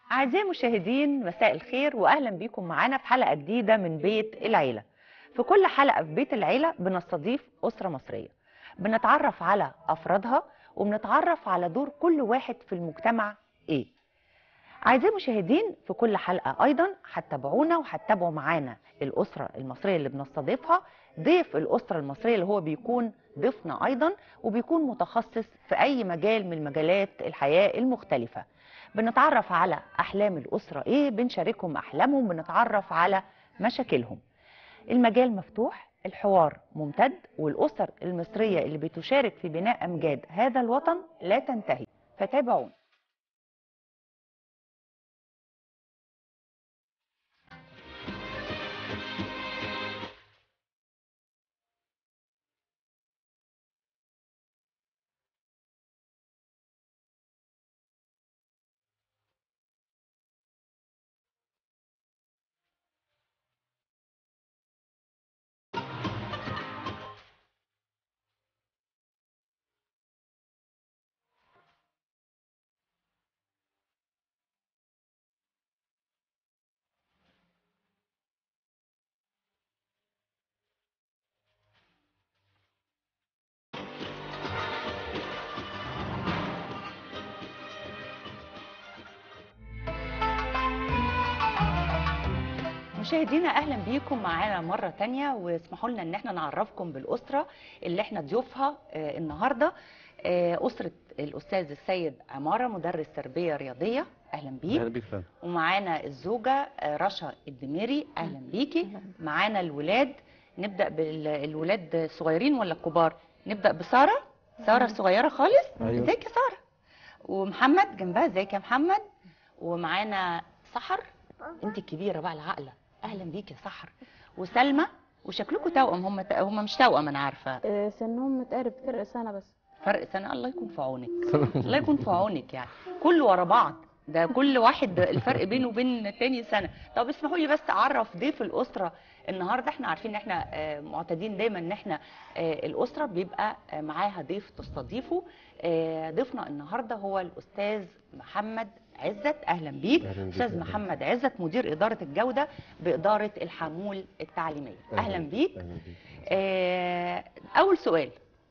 أعزائي المشاهدين مساء الخير وأهلا بيكم معانا في حلقة جديدة من بيت العيلة في كل حلقة في بيت العيلة بنستضيف أسرة مصرية بنتعرف على أفرادها وبنتعرف على دور كل واحد في المجتمع إيه أعزائي المشاهدين في كل حلقة أيضا هتتابعونا وهتتابعوا معانا الأسرة المصرية اللي بنستضيفها ضيف الأسرة المصرية اللي هو بيكون ضيفنا أيضا وبيكون متخصص في أي مجال من مجالات الحياة المختلفة بنتعرف على أحلام الأسرة إيه بنشاركهم أحلامهم بنتعرف على مشاكلهم المجال مفتوح الحوار ممتد والأسر المصرية اللي بتشارك في بناء أمجاد هذا الوطن لا تنتهي فتابعونا مشاهدينا اهلا بيكم معانا مره تانية واسمحوا لنا ان احنا نعرفكم بالاسره اللي احنا ضيوفها آه، النهارده آه، اسره الاستاذ السيد عماره مدرس تربيه رياضيه اهلا بيك اهلا بيك فندم ومعانا الزوجه آه، رشا الدميري اهلا بيكي معانا الولاد نبدا بالولاد الصغيرين ولا الكبار نبدا بساره ساره الصغيره خالص أيوة. ازيك يا ساره ومحمد جنبها ازيك يا محمد ومعانا سحر انت الكبيره بقى العاقله اهلا بيك يا سحر وسلمى وشكلكم توأم هم هم مش توأم انا عارفه آه، سنهم متقارب فرق سنة بس فرق سنه الله يكون في عونك الله يكون في عونك يعني كله ورا بعض ده كل واحد الفرق بينه وبين التاني سنه طب اسمحوا لي بس اعرف ضيف الاسره النهارده احنا عارفين ان احنا آه، معتادين دايما ان احنا آه، الاسره بيبقى آه، معاها ضيف تستضيفه آه، ضيفنا النهارده هو الاستاذ محمد عزت اهلا بيك أهلاً بيك استاذ يا محمد عزت مدير اداره الجوده باداره الحمول التعليميه اهلا بيك اهلا بيك آه، اول سؤال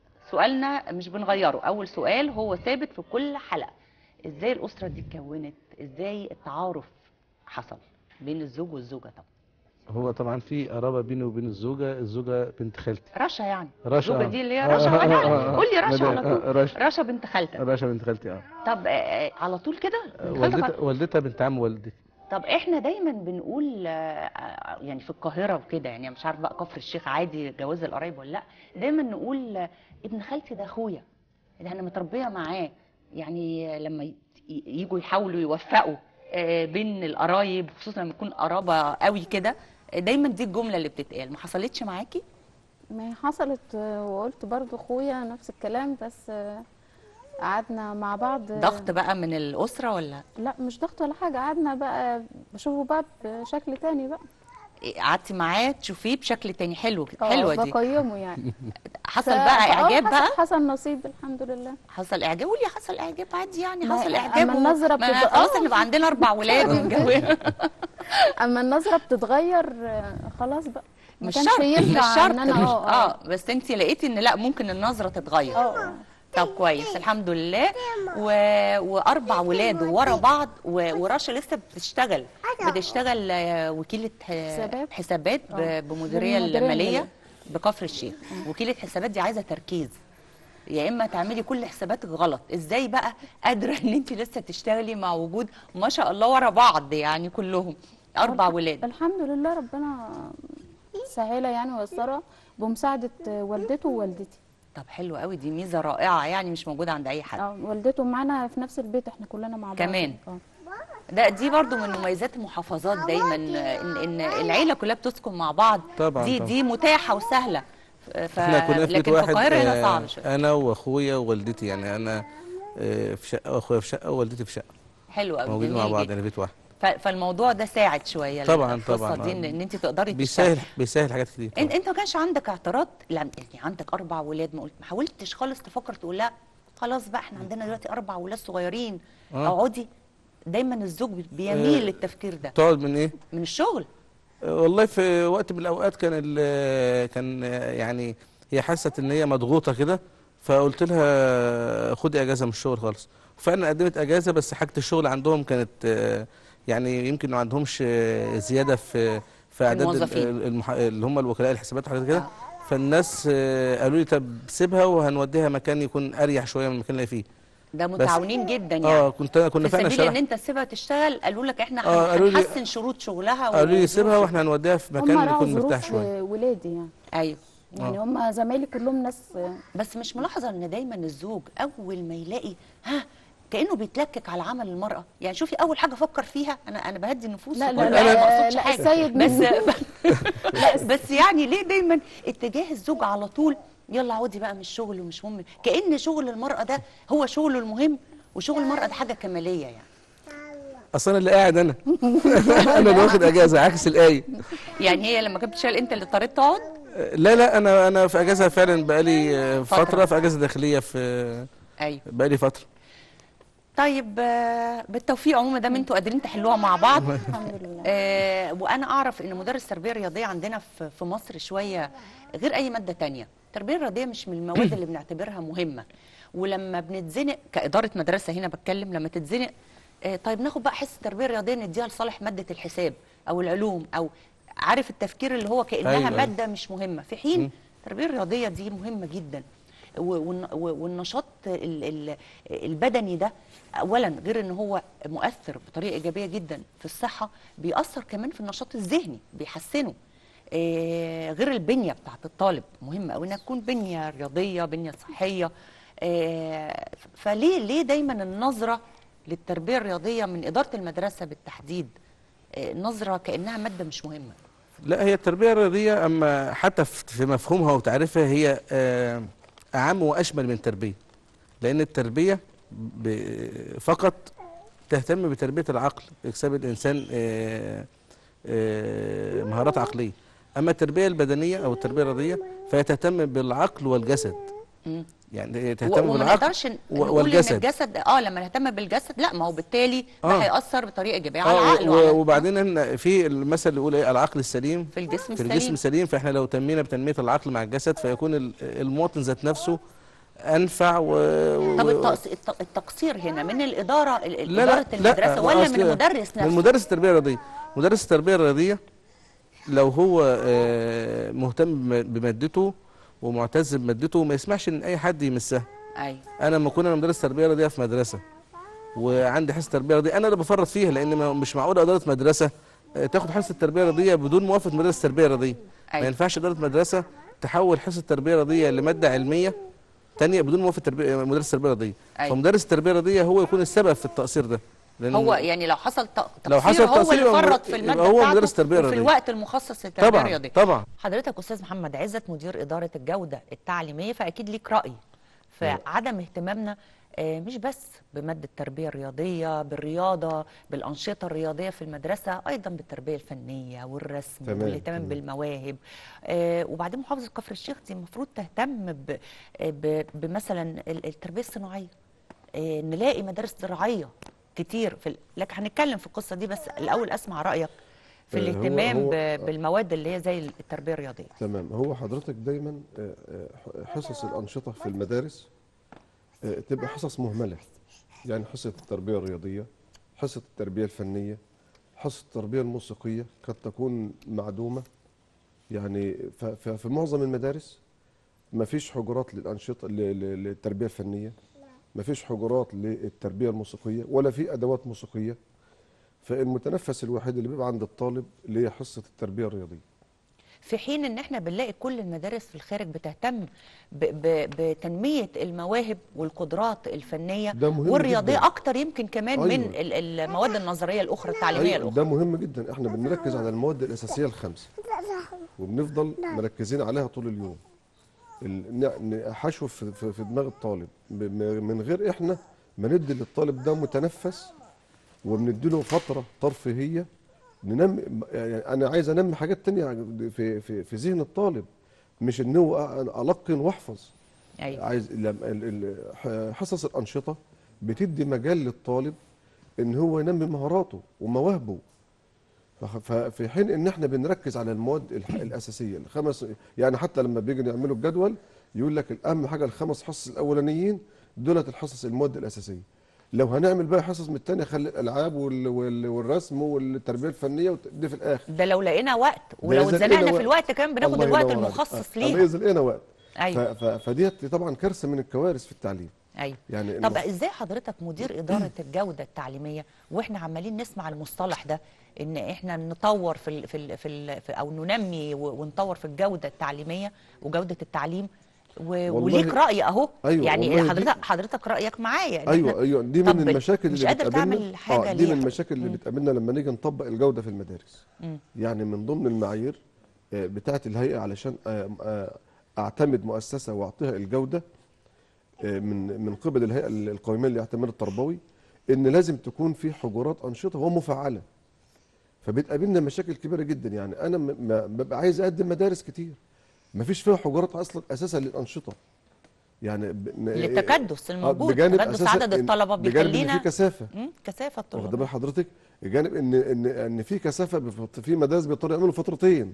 سؤالنا مش بنغيره اول سؤال هو ثابت في كل حلقه ازاي الاسره دي اتكونت ازاي التعارف حصل بين الزوج والزوجه طبعا هو طبعا في قرابه بيني وبين الزوجه الزوجه بنت خالتي رشا يعني رشا الزوجه آه. دي اللي هي آه، رشا آه، لا، آه، آه. قول لي رشا على مدام- طول آه، رشا رشا بنت خالتك رشا بنت خالتي اه طب آه، آه، على طول كده آه، بنت خالتك والدتها والدتها بنت عم والدتي طب احنا دايما بنقول آه، آه، يعني في القاهره وكده يعني مش عارف بقى كفر الشيخ عادي جواز القرايب ولا لا دايما نقول آه، ابن خالتي ده اخويا ده انا متربيه معاه يعني لما ي- يجوا يحاولوا يوفقوا آه، بين القرايب خصوصا لما يكون قرابه قوي كده آه، دايما دي الجمله اللي بتتقال ما حصلتش معاكي ما هي حصلت آه، وقلت برضو اخويا نفس الكلام بس آه، قعدنا مع بعض آه، ضغط بقى من الاسره ولا لا مش ضغط ولا حاجة قعدنا بقى بشوفه بقى بشكل تاني بقى إيه، قعدتي معاه تشوفيه بشكل تاني حلو آه، حلوه دي بقيمه يعني حصل ف- بقى آه، اعجاب حصل- بقى حصل نصيب الحمد لله حصل اعجاب قولي حصل اعجاب عادي يعني ما- حصل أما اعجاب و- النظرة ما بتبقى- خلاص آه. نبقى عندنا اربع ولاد ونجوز اما النظرة بتتغير آه، خلاص بقى ما مش كانش شرط ينفع مش شرط إن أنا مش اه اه بس انت لقيتي ان لا ممكن النظره تتغير اه طب كويس الحمد لله و... واربع ولاد ورا بعض و... ورشا لسه بتشتغل بتشتغل آه، وكيله آه، حسابات. حسابات ب... آه. بمديريه بالمديرية الماليه المالية. بكفر الشيخ وكيله حسابات دي عايزه تركيز يا اما تعملي كل حساباتك غلط ازاي بقى قادره ان انت لسه تشتغلي مع وجود ما شاء الله ورا بعض يعني كلهم اربع ولاد الحمد لله ربنا سهلها يعني ويسرها بمساعدة والدته ووالدتي طب حلو قوي دي ميزه رائعه يعني مش موجوده عند اي حد اه والدته معانا في نفس البيت احنا كلنا مع بعض كمان. اه ده دي برضو من مميزات المحافظات دايما ان ان العيله كلها بتسكن مع بعض طبعاً، دي طبعاً. دي متاحه وسهله ف... احنا كنا في بيت لكن في واحد القاهره هنا آه، صعب شويه انا واخويا ووالدتي يعني انا آه، في شقه واخويا في شقه ووالدتي في شقه حلو قوي موجودين جميل مع بعض جدا. يعني بيت واحد ف... فالموضوع ده ساعد شويه طبعاً، الفرصة طبعاً، دي آه. ان, إن انت تقدري بيسهل تشتغلي بيسهل حاجات كتير انت طبعاً. انت ما كانش عندك اعتراض لا يعني عندك اربع ولاد ما قلت ما حاولتش خالص تفكر تقول لا خلاص بقى احنا عندنا دلوقتي اربع ولاد صغيرين آه. اقعدي دايما الزوج بيميل آه، للتفكير ده تقعد من ايه من الشغل والله في وقت من الاوقات كان ال- كان يعني هي حست ان هي مضغوطه كده فقلت لها خدي اجازه من الشغل خالص فعلا قدمت اجازه بس حاجه الشغل عندهم كانت آه، يعني يمكن ما عندهمش آه، زياده في في اعداد ال- الموظفين. المح... اللي هم الوكلاء الحسابات وحاجات كده آه. فالناس آه، قالوا لي طب سيبها وهنوديها مكان يكون اريح شويه من المكان اللي هي فيه ده متعاونين جدا يعني اه كنت كنا في فعلا سبيل ان شرح انت تسيبها تشتغل قالوا لك احنا آه، هن- قالوا لي- هنحسن شروط شغلها قالوا لي وظروف سيبها واحنا هنوديها في هم مكان راعوا يكون مرتاح ظروف شويه ولادي يعني ايوه يعني هم زمايلي كلهم ناس بس مش ملاحظه ان دايما الزوج اول ما يلاقي ها كانه بيتلكك على عمل المراه يعني شوفي اول حاجه فكر فيها انا انا بهدي النفوس لا وكل لا ده، أنا ما لا, اقصدش لا حاجه السيد بس من- لا بس يعني ليه دايما اتجاه الزوج على طول يلا عودي بقى من الشغل ومش مهم كأن شغل المرأة ده هو شغله المهم وشغل المرأة ده حاجة كمالية يعني اصل انا اللي قاعد انا انا اللي واخد اجازه عكس الايه يعني هي لما كانت بتشتغل انت اللي اضطريت تقعد لا لا انا انا في اجازه فعلا بقالي آه، فترة. فتره في اجازه داخليه في ايوه بقالي فتره طيب آه، بالتوفيق عموما دام انتوا قادرين تحلوها مع بعض الحمد لله آه، وانا اعرف ان مدرس التربيه الرياضيه عندنا في في مصر شويه غير اي ماده تانية التربيه الرياضيه مش من المواد اللي بنعتبرها مهمه ولما بنتزنق كاداره مدرسه هنا بتكلم لما تتزنق آه، طيب ناخد بقى حصه التربيه الرياضيه نديها لصالح ماده الحساب او العلوم او عارف التفكير اللي هو كانها أيوة، أيوة. ماده مش مهمه في حين التربيه الرياضيه دي مهمه جدا و- والن- و- والنشاط ال- ال- البدني ده اولا غير ان هو مؤثر بطريقه ايجابيه جدا في الصحه بيأثر كمان في النشاط الذهني بيحسنه آه، غير البنيه بتاعت الطالب مهم قوي انها تكون بنيه رياضيه بنيه صحيه آه، فليه ليه دايما النظره للتربيه الرياضيه من اداره المدرسه بالتحديد آه، نظره كانها ماده مش مهمه لا هي التربيه الرياضيه اما حتى في في مفهومها وتعريفها هي آه، اعم واشمل من تربيه لان التربيه ب- فقط تهتم بتربيه العقل اكساب الانسان آه، آه، مهارات عقليه اما التربيه البدنيه او التربيه الرياضيه فهي تهتم بالعقل والجسد مم. يعني هي و- تهتم وما بالعقل نقدرش ن- و- نقول ان والجسد الجسد اه لما نهتم بالجسد لا ما هو بالتالي ده آه. هيأثر بطريقه ايجابيه على آه، العقل و- وعلى وبعدين إن في المثل اللي يقول ايه العقل السليم في الجسم في السليم الجسم السليم فاحنا لو تمينا بتنميه العقل مع الجسد فيكون ال- المواطن ذات نفسه انفع و... و- طب التقص- الت- التقصير هنا من الاداره ال- لا اداره لا المدرسه لا ولا أصل من المدرس نفسه من مدرس التربيه الرياضيه مدرس التربيه الرياضيه لو هو آه، مهتم بم- بمادته ومعتز بمادته ما يسمحش ان اي حد يمسها ايوه انا لما اكون انا مدرس تربيه رياضيه في مدرسه وعندي حصه تربيه رياضيه انا اللي بفرط فيها لان ما- مش معقول اداره مدرسه آه، تاخد حصه تربيه رياضيه بدون موافقه مدرس تربيه رياضيه ما أيوة. ينفعش اداره مدرسه تحول حصه تربيه رياضيه لماده علميه تانية بدون موافقه تربيه مدرس تربيه رياضيه أيوة. فمدرس التربيه الرياضيه هو يكون السبب في التقصير ده لأن هو يعني لو حصل ت- لو حصل تقصير هو تقصير اللي يبقى فرط في يبقى الماده هو بتاعته مدرس تربية وفي رياضية. الوقت المخصص للتربيه طبعا الرياضيه طبعا حضرتك استاذ محمد عزت مدير اداره الجوده التعليميه فاكيد ليك راي في عدم اهتمامنا آه، مش بس بماده التربيه الرياضيه بالرياضه بالانشطه الرياضيه في المدرسه ايضا بالتربيه الفنيه والرسم تمام، والاهتمام تمام. بالمواهب آه، وبعدين محافظه كفر الشيخ دي المفروض تهتم ب- ب- بمثلا ال- التربيه الصناعيه آه، نلاقي مدارس زراعيه كتير في ال- لكن هنتكلم في القصه دي بس الاول اسمع رايك في آه، هو- الاهتمام هو- ب- بالمواد اللي هي زي التربيه الرياضيه تمام هو حضرتك دايما آه، آه، حصص الأنشطة في المدارس آه، تبقى حصص مهملة يعني حصة التربية الرياضية حصة التربية الفنية حصة التربية الموسيقية قد تكون معدومة يعني ف- ف- في معظم المدارس ما فيش حجرات للأنشطة ل- ل- للتربية الفنية ما فيش حجرات للتربية الموسيقية ولا في أدوات موسيقية فالمتنفس الوحيد اللي بيبقى عند الطالب اللي هي حصة التربية الرياضية في حين ان احنا بنلاقي كل المدارس في الخارج بتهتم ب ب بتنميه المواهب والقدرات الفنيه ده مهم والرياضيه جداً. اكتر يمكن كمان من أيوة. ال- المواد النظريه الاخرى التعليميه أيوة، الاخرى ده مهم جدا احنا بنركز على المواد الاساسيه الخمسه وبنفضل مركزين عليها طول اليوم ال- ن- ن- حشو في, في, في دماغ الطالب ب- م- من غير احنا ما ندي للطالب ده متنفس وبنديله فتره ترفيهيه ننمي يعني انا عايز انمي حاجات تانية في في في ذهن الطالب مش ان هو أ- القن واحفظ ايوه عايز لم- ال- ال- ح- حصص الانشطه بتدي مجال للطالب ان هو ينمي مهاراته ومواهبه فخ- ففي حين ان احنا بنركز على المواد الح- الاساسيه الخمس يعني حتى لما بيجي يعملوا الجدول يقول لك الاهم حاجه الخمس حصص الاولانيين دولت الحصص المواد الاساسيه لو هنعمل بقى حصص من الثانيه خلي الالعاب وال- وال- والرسم والتربيه الفنيه وت- دي في الاخر ده لو لقينا وقت ولو إذا اتزنقنا لقينا في وقت. الوقت كمان بناخد الله الوقت ينور عليك. المخصص آه، ليها الله يزل لنا وقت ف- ايوه ف- فديت طبعا كارثه من الكوارث في التعليم ايوه يعني طب المف- ازاي حضرتك مدير اداره الجوده التعليميه واحنا عمالين نسمع المصطلح ده ان احنا نطور في ال في, ال في, ال في او ننمي و- ونطور في الجوده التعليميه وجوده التعليم و- والله- وليك راي اهو أيوة، يعني والله دي- حضرتك حضرتك رايك معايا إن ايوه إحنا- ايوه دي طب من المشاكل مش اللي قادر بتقابلنا تعمل حاجه اه دي ليه من المشاكل اللي بتقابلنا لما نيجي نطبق الجوده في المدارس مم. يعني من ضمن المعايير آه، بتاعه الهيئه علشان آه، آه، اعتمد مؤسسه واعطيها الجوده آه، من من قبل الهيئه القوميه للاعتماد التربوي ان لازم تكون في حجرات انشطه ومفعله فبتقابلنا مشاكل كبيره جدا يعني انا م- م- ببقى عايز اقدم مدارس كتير ما فيش فيها حجرات اصلا اساسا للانشطه يعني ب- م- للتكدس آه، الموجود بجانب تكدس أساساً عدد إن- الطلبه بجانب ان بيخلينا في كثافه مم، كثافه واخد الطلبه بال حضرتك بجانب ان ان ان في كثافه بفط- في مدارس بيضطروا يعملوا فترتين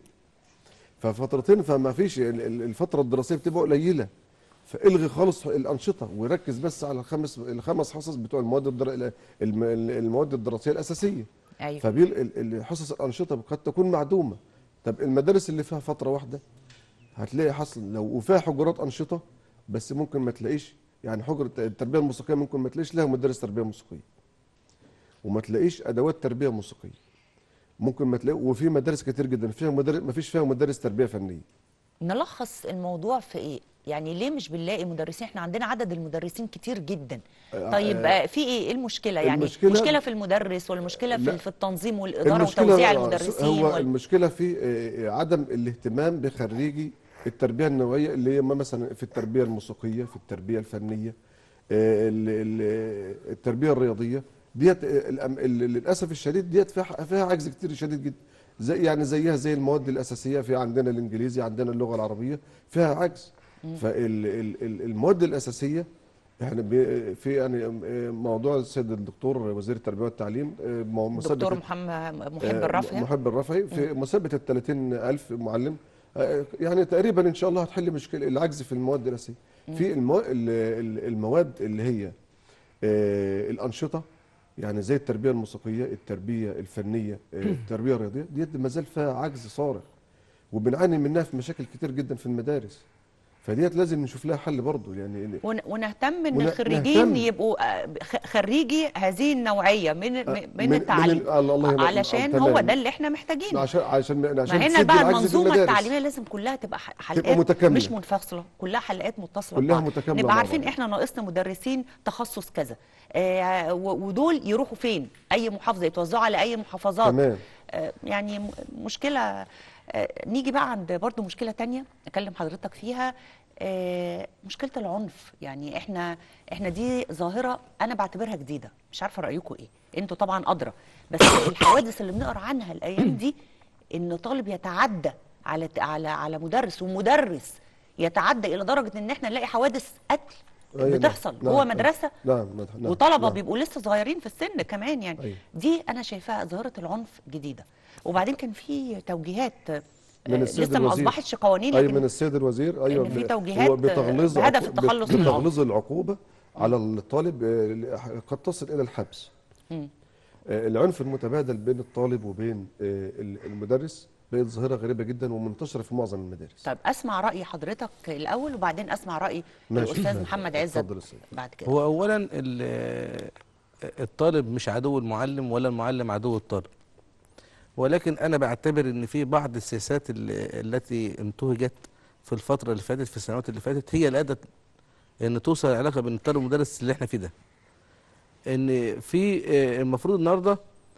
ففترتين فما فيش ال- ال- الفتره الدراسيه بتبقى قليله فالغي خالص الانشطه وركز بس على الخمس الخمس حصص بتوع المواد الدر... الم- المواد الدراسيه الاساسيه ايوه فالحصص الانشطه قد تكون معدومه طب المدارس اللي فيها فتره واحده هتلاقي حصل لو وفيها حجرات انشطه بس ممكن ما تلاقيش يعني حجره التربيه الموسيقيه ممكن ما تلاقيش لها مدرس تربيه موسيقيه وما تلاقيش ادوات تربيه موسيقيه ممكن ما تلاقي وفي مدارس كتير جدا فيها مدرس ما فيش فيها مدرس تربيه فنيه نلخص الموضوع في ايه يعني ليه مش بنلاقي مدرسين احنا عندنا عدد المدرسين كتير جدا آه، طيب آه، آه، في ايه ايه المشكله يعني المشكلة- مشكله في المدرس ولا المشكله في, لا. في التنظيم والاداره وتوزيع آه، المدرسين هو ولا المشكله في آه، آه، عدم الاهتمام بخريجي التربيه النوعيه اللي هم مثلا في التربيه الموسيقيه في التربيه الفنيه آه، ال- ال- التربيه الرياضيه ديت آه، الأم- ال- للاسف الشديد ديت فيها فيها عجز كتير شديد جدا زي يعني زيها زي المواد الاساسيه في عندنا الانجليزي عندنا اللغه العربيه فيها عجز فالمواد الاساسيه يعني بي- في يعني آه، موضوع السيد الدكتور وزير التربيه والتعليم آه، مو- مسابقة دكتور محمد محب آه، الرفع محب الرفعي في مسابقه ال 30000 معلم آه، يعني تقريبا ان شاء الله هتحل مشكله العجز في المواد الدراسيه في المو... ال- ال- المواد اللي هي آه، الانشطه يعني زي التربيه الموسيقيه التربيه الفنيه آه، التربيه الرياضيه دي ما زال فيها عجز صارخ وبنعاني منها في مشاكل كتير جدا في المدارس فديت لازم نشوف لها حل برضه يعني ون- ونهتم ان ون- الخريجين نهتم. يبقوا آه، خ- خريجي هذه النوعيه من من, من من- التعليم من- الله ينور- علشان تمام. هو ده اللي احنا محتاجينه عشان عشان عشان ما هنا تسد بقى العجز في المنظومه المدارس. التعليميه لازم كلها تبقى ح- حلقات متكاملة. مش منفصله كلها حلقات متصله كلها ببعض. متكاملة نبقى مع عارفين بعض. احنا ناقصنا مدرسين تخصص كذا آه و- ودول يروحوا فين اي محافظه يتوزعوا على اي محافظات تمام آه يعني م- مشكله آه نيجي بقى عند برضو مشكله تانية اكلم حضرتك فيها آه مشكله العنف يعني احنا احنا دي ظاهره انا بعتبرها جديده مش عارفه رايكم ايه انتوا طبعا ادرى بس الحوادث اللي بنقرا عنها الايام دي ان طالب يتعدى على على على مدرس ومدرس يتعدى الى درجه ان احنا نلاقي حوادث قتل أيوة نعم. بتحصل نعم. جوه مدرسه نعم نعم نعم. وطلبه نعم. بيبقوا لسه صغيرين في السن كمان يعني أيوة. دي انا شايفاها ظاهره العنف جديده وبعدين كان في توجيهات آه، من السيد لسه ما الوزير. اصبحتش قوانين ايوه لكن من السيد الوزير ايوه إن في ب- توجيهات هو بتغلظ بهدف عقو- التخلص بت- من العنف. بتغلظ العقوبه على الطالب آه، قد تصل الى الحبس مم. آه، العنف المتبادل بين الطالب وبين آه، المدرس بقت ظاهره غريبه جدا ومنتشره في معظم المدارس طيب اسمع راي حضرتك الاول وبعدين اسمع راي ماشي. الاستاذ ماشي. محمد عزت اتفضل يا سيدي. بعد كده هو اولا ال- الطالب مش عدو المعلم ولا المعلم عدو الطالب ولكن انا بعتبر ان في بعض السياسات ال- التي انتهجت في الفتره اللي فاتت في السنوات اللي فاتت هي اللي ادت ان توصل العلاقه بين الطالب والمدرس اللي احنا فيه ده ان في آه، المفروض النهارده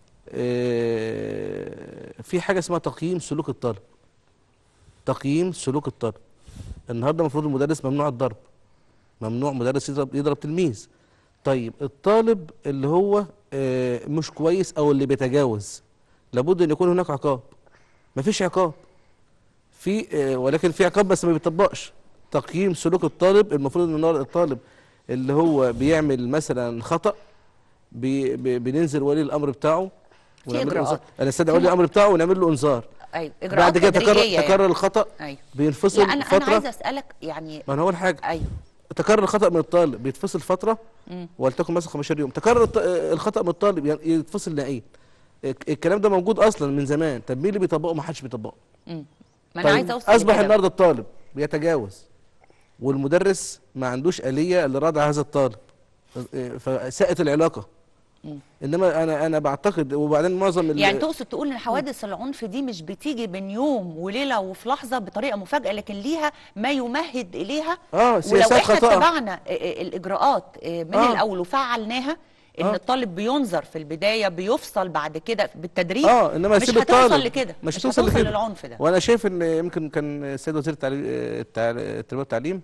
آه، في حاجه اسمها تقييم سلوك الطالب تقييم سلوك الطالب النهارده المفروض المدرس ممنوع الضرب ممنوع مدرس يضرب يضرب تلميذ طيب الطالب اللي هو آه، مش كويس او اللي بيتجاوز لابد ان يكون هناك عقاب مفيش عقاب في آه، ولكن في عقاب بس ما بيطبقش تقييم سلوك الطالب المفروض ان النهار- الطالب اللي هو بيعمل مثلا خطأ بي بي بننزل ولي الامر بتاعه ونعمل له إجراءات. إنذار. انا استدعي ولي الامر بتاعه ونعمل له انذار ايوه اجراءات بعد كده تدريجية تكرر يعني. تكرر الخطا ايوه بينفصل لا انا انا فتره عايزه اسالك يعني ما هو اول حاجه ايوه تكرر الخطا من الطالب بيتفصل فتره مم. ولتكن مثلا 15 يوم تكرر الط- الخطا من الطالب يعني يتفصل نهائيا الك- الكلام ده موجود اصلا من زمان طب مين اللي بيطبقه ما حدش بيطبقه مم. ما انا عايزه اوصل اصبح لكده. النهارده الطالب بيتجاوز والمدرس ما عندوش آلية لردع هذا الطالب فساءت العلاقة مم. انما انا انا بعتقد وبعدين معظم ال- يعني تقصد تقول ان حوادث العنف دي مش بتيجي بين يوم وليله وفي لحظه بطريقه مفاجاه لكن ليها ما يمهد اليها اه ولو سياسات احنا خطأ اتبعنا آه، آه، الاجراءات آه، من آه. الاول وفعلناها ان آه. الطالب بينظر في البدايه بيفصل بعد كده بالتدريج اه انما مش يسيب هتوصل الطالب لكده مش مش هتوصل هتوصل لكده للعنف ده وانا شايف ان يمكن كان السيد وزير التعليم التع- التربيه والتعليم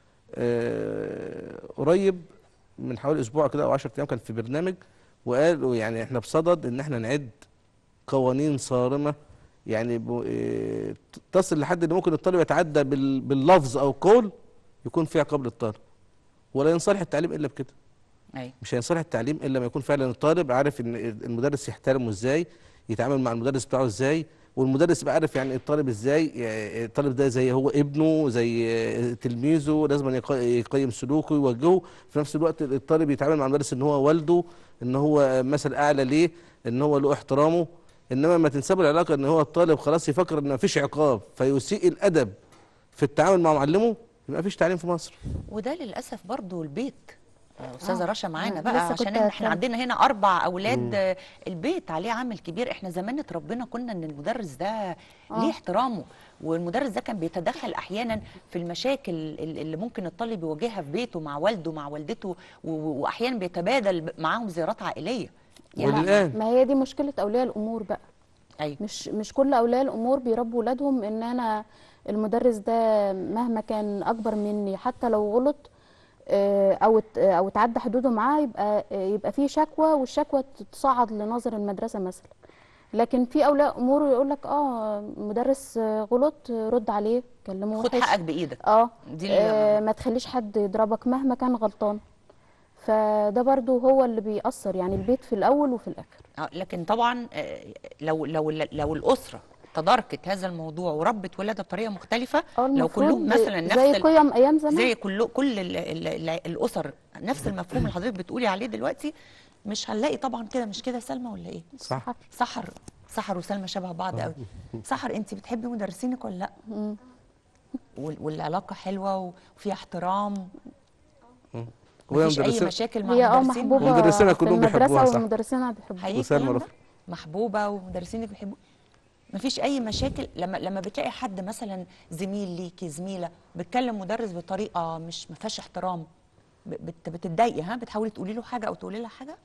آه، قريب من حوالي اسبوع كده او 10 ايام كان في برنامج وقال يعني احنا بصدد ان احنا نعد قوانين صارمه يعني ب- آه، تصل لحد ان ممكن الطالب يتعدى بال- باللفظ او قول يكون في عقاب للطالب ولا ينصلح التعليم الا بكده ايوه مش هينصلح التعليم الا لما يكون فعلا الطالب عارف ان المدرس يحترمه ازاي يتعامل مع المدرس بتاعه ازاي والمدرس يبقى عارف يعني الطالب ازاي يعني الطالب ده زي هو ابنه زي تلميذه لازم يق- يقيم سلوكه يوجهه في نفس الوقت الطالب يتعامل مع المدرس ان هو والده ان هو مثل اعلى ليه ان هو له احترامه انما ما تنسب العلاقه ان هو الطالب خلاص يفكر ان مفيش عقاب فيسيء الادب في التعامل مع معلمه يبقى مفيش تعليم في مصر وده للاسف برضو البيت آه، استاذه آه، رشا معانا أنا بقى لسه عشان كنت احنا هتكلم. عندنا هنا اربع اولاد آه، البيت عليه عامل كبير احنا زمان اتربينا كنا ان المدرس ده ليه آه. احترامه والمدرس ده كان بيتدخل احيانا في المشاكل ال- اللي ممكن الطالب يواجهها في بيته مع والده مع والدته و- و- واحيانا بيتبادل ب- معاهم زيارات عائليه والآن ما هي دي مشكله اولياء الامور بقى ايوه مش مش كل اولياء الامور بيربوا ولادهم ان انا المدرس ده مهما كان اكبر مني حتى لو غلط آه، او ات- او اتعدى حدوده معاه يبقى آه، يبقى في شكوى والشكوى تصعد لنظر المدرسه مثلا لكن في اولياء امور يقول لك اه مدرس آه، غلط آه، رد عليه كلمه خد وحش حقك بايدك اه دي اللي- آه، ما تخليش حد يضربك مهما كان غلطان فده برضو هو اللي بيأثر يعني البيت في الاول وفي الاخر آه، لكن طبعا آه، لو لو لو الاسره تداركت هذا الموضوع وربت ولادها بطريقه مختلفه اه لو المفروض كلهم مثلا نفس زي ال- قيم ايام زمان زي كل كل ال ال ال الاسر نفس المفهوم اللي حضرتك بتقولي عليه دلوقتي مش هنلاقي طبعا كده مش كده سلمى ولا ايه صح سحر سحر وسلمى شبه بعض قوي سحر انت بتحبي مدرسينك ولا لا مم. وال- والعلاقه حلوه وفيها احترام وهي مفيش اي مدرسة- مشاكل مع هي اه مدرسين محبوبه ومدرسينا في كلهم بيحبوها، المدرسه صح. ومدرسينها بيحبوها حقيقي وسلمى الكلام ده؟ رفعت. محبوبه ومدرسينك بيحبوا مفيش اي مشاكل لما لما بتلاقي حد مثلا زميل ليكي زميله بتكلم مدرس بطريقه مش ما فيهاش احترام ب- بت بتتضايقي ها بتحاولي تقولي له حاجه او تقولي لها حاجه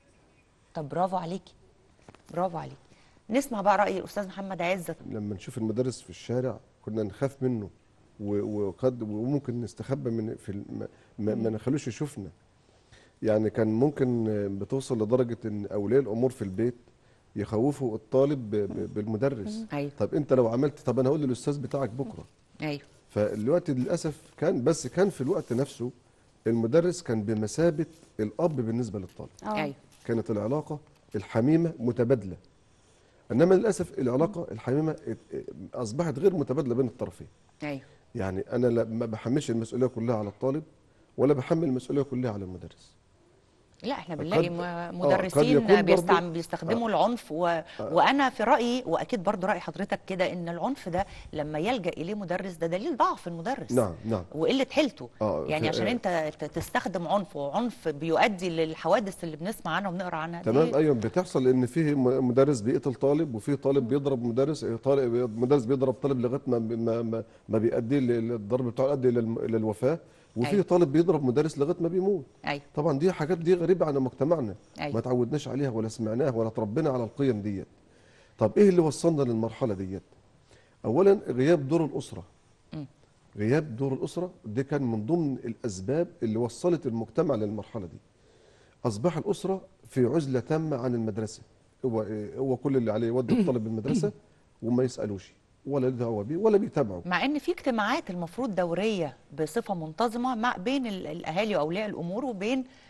طب برافو عليكي برافو عليكي نسمع بقى راي الاستاذ محمد عزت لما نشوف المدرس في الشارع كنا نخاف منه و- وقد وممكن نستخبى من في الم- ما, ما نخلوش يشوفنا يعني كان ممكن بتوصل لدرجة ان اولياء الامور في البيت يخوفوا الطالب ب- ب- بالمدرس ايوه طب انت لو عملت طب انا هقول للاستاذ بتاعك بكره ايوه فالوقت للاسف كان بس كان في الوقت نفسه المدرس كان بمثابة الاب بالنسبة للطالب اه ايوه كانت العلاقة الحميمة متبادلة انما للاسف العلاقة الحميمة ات- اصبحت غير متبادلة بين الطرفين ايوه يعني انا لا- ما بحملش المسؤولية كلها على الطالب ولا بحمل المسؤولية كلها على المدرس لا احنا بنلاقي قد- م- آه، قد مدرسين يكون بيستعم برضو- بيستخدموا العنف و... وانا في رايي واكيد برضو راي حضرتك كده ان العنف ده لما يلجا اليه مدرس ده دليل ضعف المدرس نعم نعم وقله حيلته آه، يعني في- عشان آه. انت ت- تستخدم عنف وعنف بيؤدي للحوادث اللي بنسمع عنها وبنقرا عنها دي تمام ايوه بتحصل ان فيه م- مدرس بيقتل طالب وفي طالب بيضرب مدرس طالب مدرس بيضرب طالب لغايه ما ما ما, ما بيؤدي ل- الضرب بتاعه يؤدي الى الم- إلى الوفاه وفي أيوة. طالب بيضرب مدرس لغايه ما بيموت ايوه طبعا دي حاجات دي غريبه عن مجتمعنا أيوة. ما تعودناش عليها ولا سمعناها ولا تربينا على القيم ديت طب ايه اللي وصلنا للمرحله ديت اولا غياب دور الاسره مم. غياب دور الاسره ده كان من ضمن الاسباب اللي وصلت المجتمع للمرحله دي اصبح الاسره في عزله تامه عن المدرسه هو إيه؟ هو كل اللي عليه يودي الطالب المدرسه وما يسالوش ولا له دعوه بيه ولا بيتابعه مع ان في اجتماعات المفروض دوريه بصفه منتظمه مع بين ال- الاهالي واولياء الامور وبين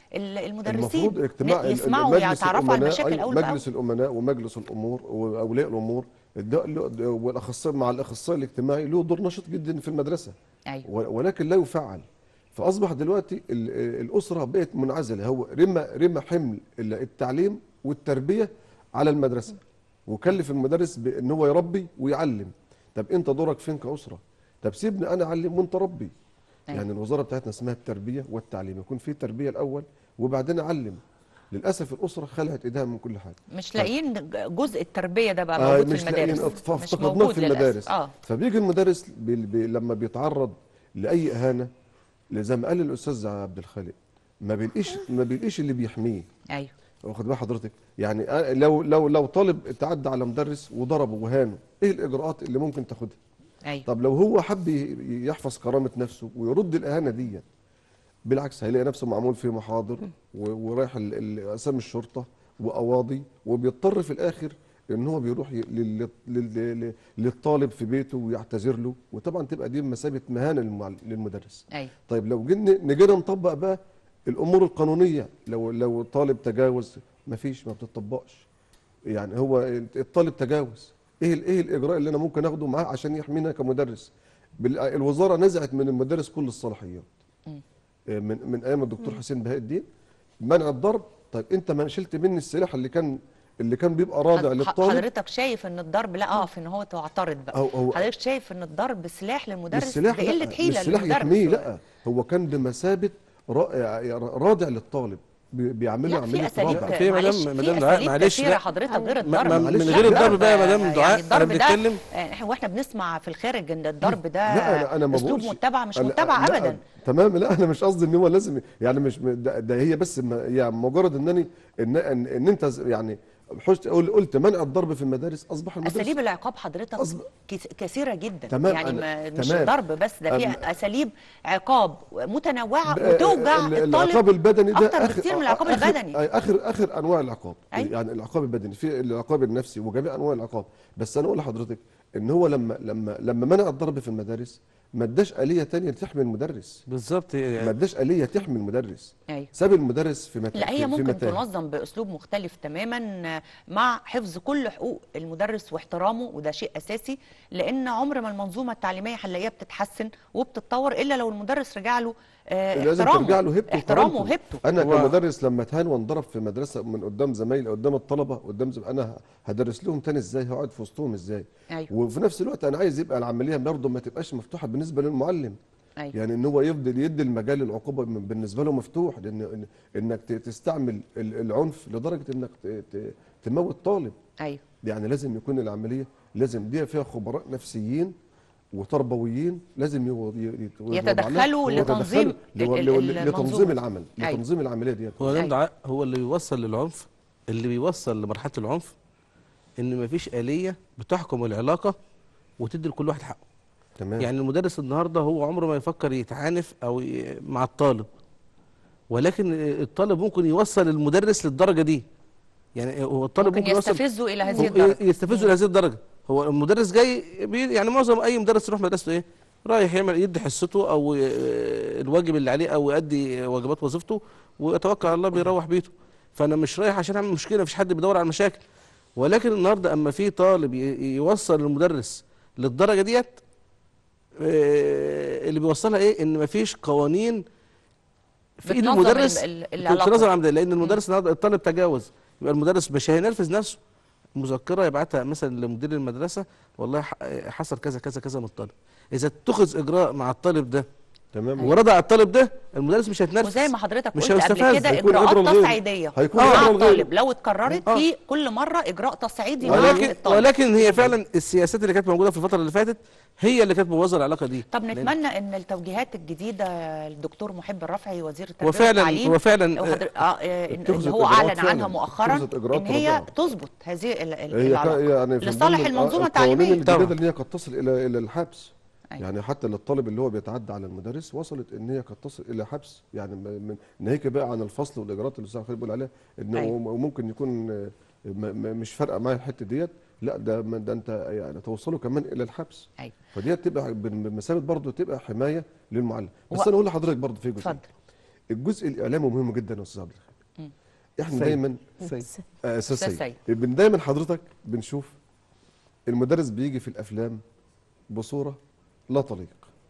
ال- المدرسين المفروض اجتماع ال- يسمعوا مجلس ويتعرفوا على الأمناء- المشاكل أي اول باول مجلس الامناء ومجلس الامور واولياء الامور ده له- ده- والاخصائي مع الاخصائي الاجتماعي له دور نشيط جدا في المدرسه ايوه و- ولكن لا يفعل فاصبح دلوقتي ال- الاسره بقت منعزله هو رمى رمى حمل ال- التعليم والتربيه على المدرسه وكلف المدرس بان هو يربي ويعلم طب انت دورك فين كاسره طب سيبني انا اعلم وانت ربي أيوة. يعني الوزاره بتاعتنا اسمها التربيه والتعليم يكون في تربيه الاول وبعدين اعلم للاسف الاسره خلعت ايديها من كل حاجه مش لاقيين جزء التربيه ده بقى آه، موجود مش في المدارس لاقيين أطفال مش افتقدناه موجود في للأسف. المدارس اه فبيجي المدرس بي بي لما بيتعرض لاي اهانه زي ما قال الاستاذ عبد الخالق ما بيلقيش ما بيلقيش اللي بيحميه ايوه واخد بال حضرتك يعني آه، لو لو لو طالب تعدى على مدرس وضربه وهانه ايه الاجراءات اللي ممكن تاخدها ايوه طب لو هو حب ي- يحفظ كرامه نفسه ويرد الاهانه دي بالعكس هيلاقي نفسه معمول فيه محاضر و- ورايح ال- ال- اسامي الشرطه وقواضي وبيضطر في الاخر ان هو بيروح ي- لل- لل- لل- للطالب في بيته ويعتذر له وطبعا تبقى دي مثابه مهانه للمعل- للمدرس ايوه طيب لو جينا نجينا نطبق بقى الامور القانونيه لو لو طالب تجاوز مفيش ما بتطبقش يعني هو الطالب تجاوز ايه ال- ايه الاجراء اللي انا ممكن اخده معاه عشان يحمينا كمدرس بال- الوزاره نزعت من المدرس كل الصلاحيات مم. آه، من من ايام الدكتور حسين بهاء الدين منع الضرب طيب انت ما شلت مني السلاح اللي كان اللي كان بيبقى رادع حض- للطالب حضرتك شايف ان الضرب لا اقف ان هو تعترض بقى هو هو حضرتك شايف ان الضرب سلاح للمدرس السلاح ده قله لا حيله مش سلاح للمدرس يحميه لا هو كان بمثابه را- رادع للطالب بي- بيعملوا لا في عمليه اساليب رادع في معلش مدام- في مدام دعاء، اساليب معلش، كثيره لا. حضرتك غير ما- الضرب ما- معلش، من غير لا، الضرب بقى يا مدام يعني دعاء انا الضرب ده بنتكلم آه، إحنا- واحنا بنسمع في الخارج ان الضرب ده لا انا انا ما اسلوب بقولش متبع مش أنا- متبع لا، ابدا تمام لا انا مش قصدي ان هو لازم يعني مش ده, ده هي بس ما يعني مجرد انني ان ان, إن انت ز- يعني حشت قل- قلت منع الضرب في المدارس اصبح المدرس اساليب العقاب حضرتك أصب- كس- كثيره جدا تمام، يعني أنا- ما مش تمام. الضرب بس ده في أم- اساليب عقاب متنوعه بقى وتوجع ال- الطالب العقاب البدني ده اكتر بكتير من العقاب آخر البدني أي اخر اخر انواع العقاب أيوة. يعني العقاب البدني في العقاب النفسي وجميع انواع العقاب بس انا اقول لحضرتك ان هو لما لما لما منع الضرب في المدارس ما اداش اليه تانية تحمي المدرس بالظبط ما اداش اليه تحمي المدرس ايوه ساب المدرس في مكان لا هي في ممكن متاهة. تنظم باسلوب مختلف تماما مع حفظ كل حقوق المدرس واحترامه وده شيء اساسي لان عمر ما المنظومه التعليميه هنلاقيها بتتحسن وبتتطور الا لو المدرس رجع له آه، لازم احترامه ترجع له هيبته احترامه وكرامته. وهيبته انا هو- كمدرس لما اتهان وانضرب في مدرسه من قدام زمايلي قدام الطلبه قدام زم... انا هدرس لهم تاني ازاي هقعد في وسطهم ازاي ايوه وفي نفس الوقت انا عايز يبقى العمليه برضه ما تبقاش مفتوحه بالنسبه للمعلم ايوه يعني ان هو يفضل يدي المجال للعقوبه من- بالنسبه له مفتوح لان إن- انك ت- تستعمل ال- العنف لدرجه انك ت- ت- تموت طالب ايوه يعني لازم يكون العمليه لازم دي فيها خبراء نفسيين وتربويين لازم يو- ي- ي- يتدخلوا يتدخلوا لتنظيم لو- ال- لو- ال- لتنظيم المنظومة. العمل أيوة. لتنظيم العمليه ديت هو مدام أيوة. دعاء هو اللي بيوصل للعنف اللي بيوصل لمرحله العنف ان مفيش اليه بتحكم العلاقه وتدي لكل واحد حقه تمام يعني المدرس النهارده هو عمره ما يفكر يتعانف او ي- مع الطالب ولكن الطالب ممكن يوصل المدرس للدرجه دي يعني هو الطالب ممكن ممكن, يوصل يستفزوا الى هذه هو الدرجه يستفزوا لهذه الدرجه هو المدرس جاي بي يعني معظم اي مدرس يروح مدرسته ايه رايح يعمل يدي حصته او ي- الواجب اللي عليه او يؤدي واجبات وظيفته ويتوكل على الله بيروح بيته فانا مش رايح عشان اعمل مشكله مفيش حد بيدور على المشاكل ولكن النهارده اما في طالب ي- يوصل المدرس للدرجه ديت آه، اللي بيوصلها ايه ان مفيش قوانين في ايد بتنظم المدرس ال- ال- في العلاقة. نظر العمليه لان المدرس النهارده الطالب تجاوز يبقى المدرس مش هينرفز نفسه مذكره يبعتها مثلا لمدير المدرسه والله ح- حصل كذا كذا كذا من الطالب اذا اتخذ اجراء مع الطالب ده تمام ورضى على الطالب ده المدرس مش هيتنرفز وزي ما حضرتك مش قلت قبل هيستفز. كده هيكون اجراءات عبرة لغيره. تصعيديه هيكون مع عبرة لغيره. الطالب لو اتكررت آه. في كل مره اجراء تصعيدي مع ولكن الطالب ولكن هي فعلا السياسات اللي كانت موجوده في الفتره اللي فاتت هي اللي كانت مبوظه العلاقه دي طب لأن- نتمنى ان التوجيهات الجديده الدكتور محب الرفعي وزير التربيه وفعلا والتعليم وفعلا وحضر... آه آه، إن- اتخذت اللي هو إجراءات اعلن عنها فعلاً. مؤخرا اتخذت إجراءات ان هي رادعة. تظبط هذه ال- ال- هي العلاقه كان يعني في لصالح ضمن المنظومه القوانين التعليميه الجديده طبعا. اللي هي قد تصل الى الى الحبس أيوة. يعني حتى للطالب اللي هو بيتعدى على المدرس وصلت ان هي قد تصل الى حبس يعني م- من ناهيك بقى عن الفصل والاجراءات اللي الاستاذ خالد بيقول عليها ان أيوة. هو ممكن يكون آه، م- م- مش فارقه معايا الحته ديت لا ده م- ده انت يعني توصله كمان الى الحبس ايوه فديت تبقى بمثابه برضه تبقى حمايه للمعلم بس هو- انا اقول لحضرتك برضه في جزء اتفضل الجزء الاعلامي مهم جدا يا استاذ عبد الخالق احنا سيد. دايما سيد. آه، استاذ أستاذ سيد سيد. بن- دايما حضرتك بنشوف المدرس بيجي في الافلام بصوره لا تليق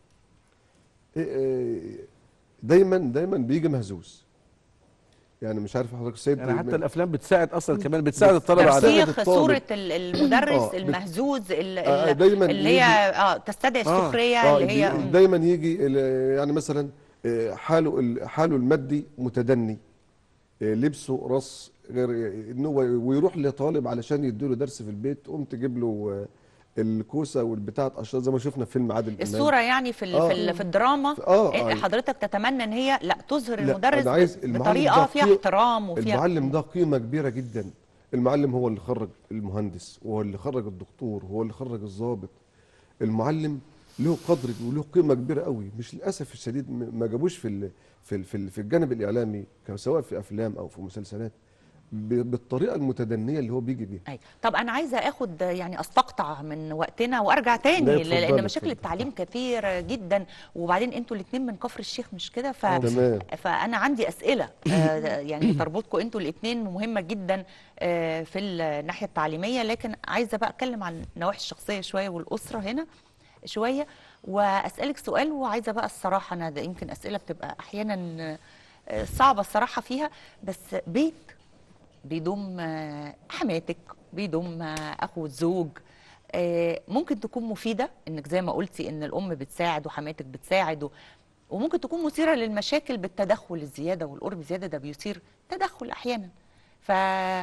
إيه- إيه، دايما دايما بيجي مهزوز يعني مش عارف حضرتك السيد يعني حتى الافلام بتساعد اصلا كمان بتساعد الطلبه على ترسيخ ترسيخ الطالب. صورة ال- المدرس آه، بت- المهزوز ال- آه، ال- دايماً اللي هي يجي- اه تستدعي آه، السخرية آه، اللي هي دي- دايما يجي ال- يعني مثلا آه، حاله ال- حاله المادي متدني آه، لبسه رص غير ان هو ويروح لطالب علشان يديله درس في البيت تقوم تجيب له آه، الكوسه والبتاع اشرار زي ما شفنا في فيلم عادل امام الصورة يعني في ال- آه. في ال- في الدراما آه، إيه، آه. حضرتك تتمنى ان هي لا تظهر لا، المدرس أنا عايز ب- المعلم بطريقة ده فيها قي- احترام وفيها المعلم ده قيمه كبيره جدا المعلم هو اللي خرج المهندس وهو اللي خرج الدكتور وهو اللي خرج الضابط المعلم له قدر وله قيمه كبيره قوي مش للاسف الشديد م- ما جابوش في ال في ال في, ال في الجانب الاعلامي كان سواء في افلام او في مسلسلات ب- بالطريقه المتدنيه اللي هو بيجي بيها أي. طب انا عايزه اخد يعني استقطع من وقتنا وارجع لا، تاني اتفضلي، لان مشاكل اتفضلي. التعليم كثيره جدا وبعدين انتوا الاثنين من كفر الشيخ مش كده ف... تمام فانا عندي اسئله آه، يعني تربطكم انتوا الاثنين مهمه جدا آه، في الناحيه التعليميه لكن عايزه بقى اتكلم عن النواحي الشخصيه شويه والاسره هنا شويه واسالك سؤال وعايزه بقى الصراحه انا ده يمكن اسئله بتبقى احيانا آه، صعبه الصراحه فيها بس بيت بيضم آه، حماتك بيضم آه، اخو الزوج آه، ممكن تكون مفيده انك زي ما قلتي ان الام بتساعد وحماتك بتساعد و- وممكن تكون مثيره للمشاكل بالتدخل الزياده والقرب زياده ده بيثير تدخل احيانا ف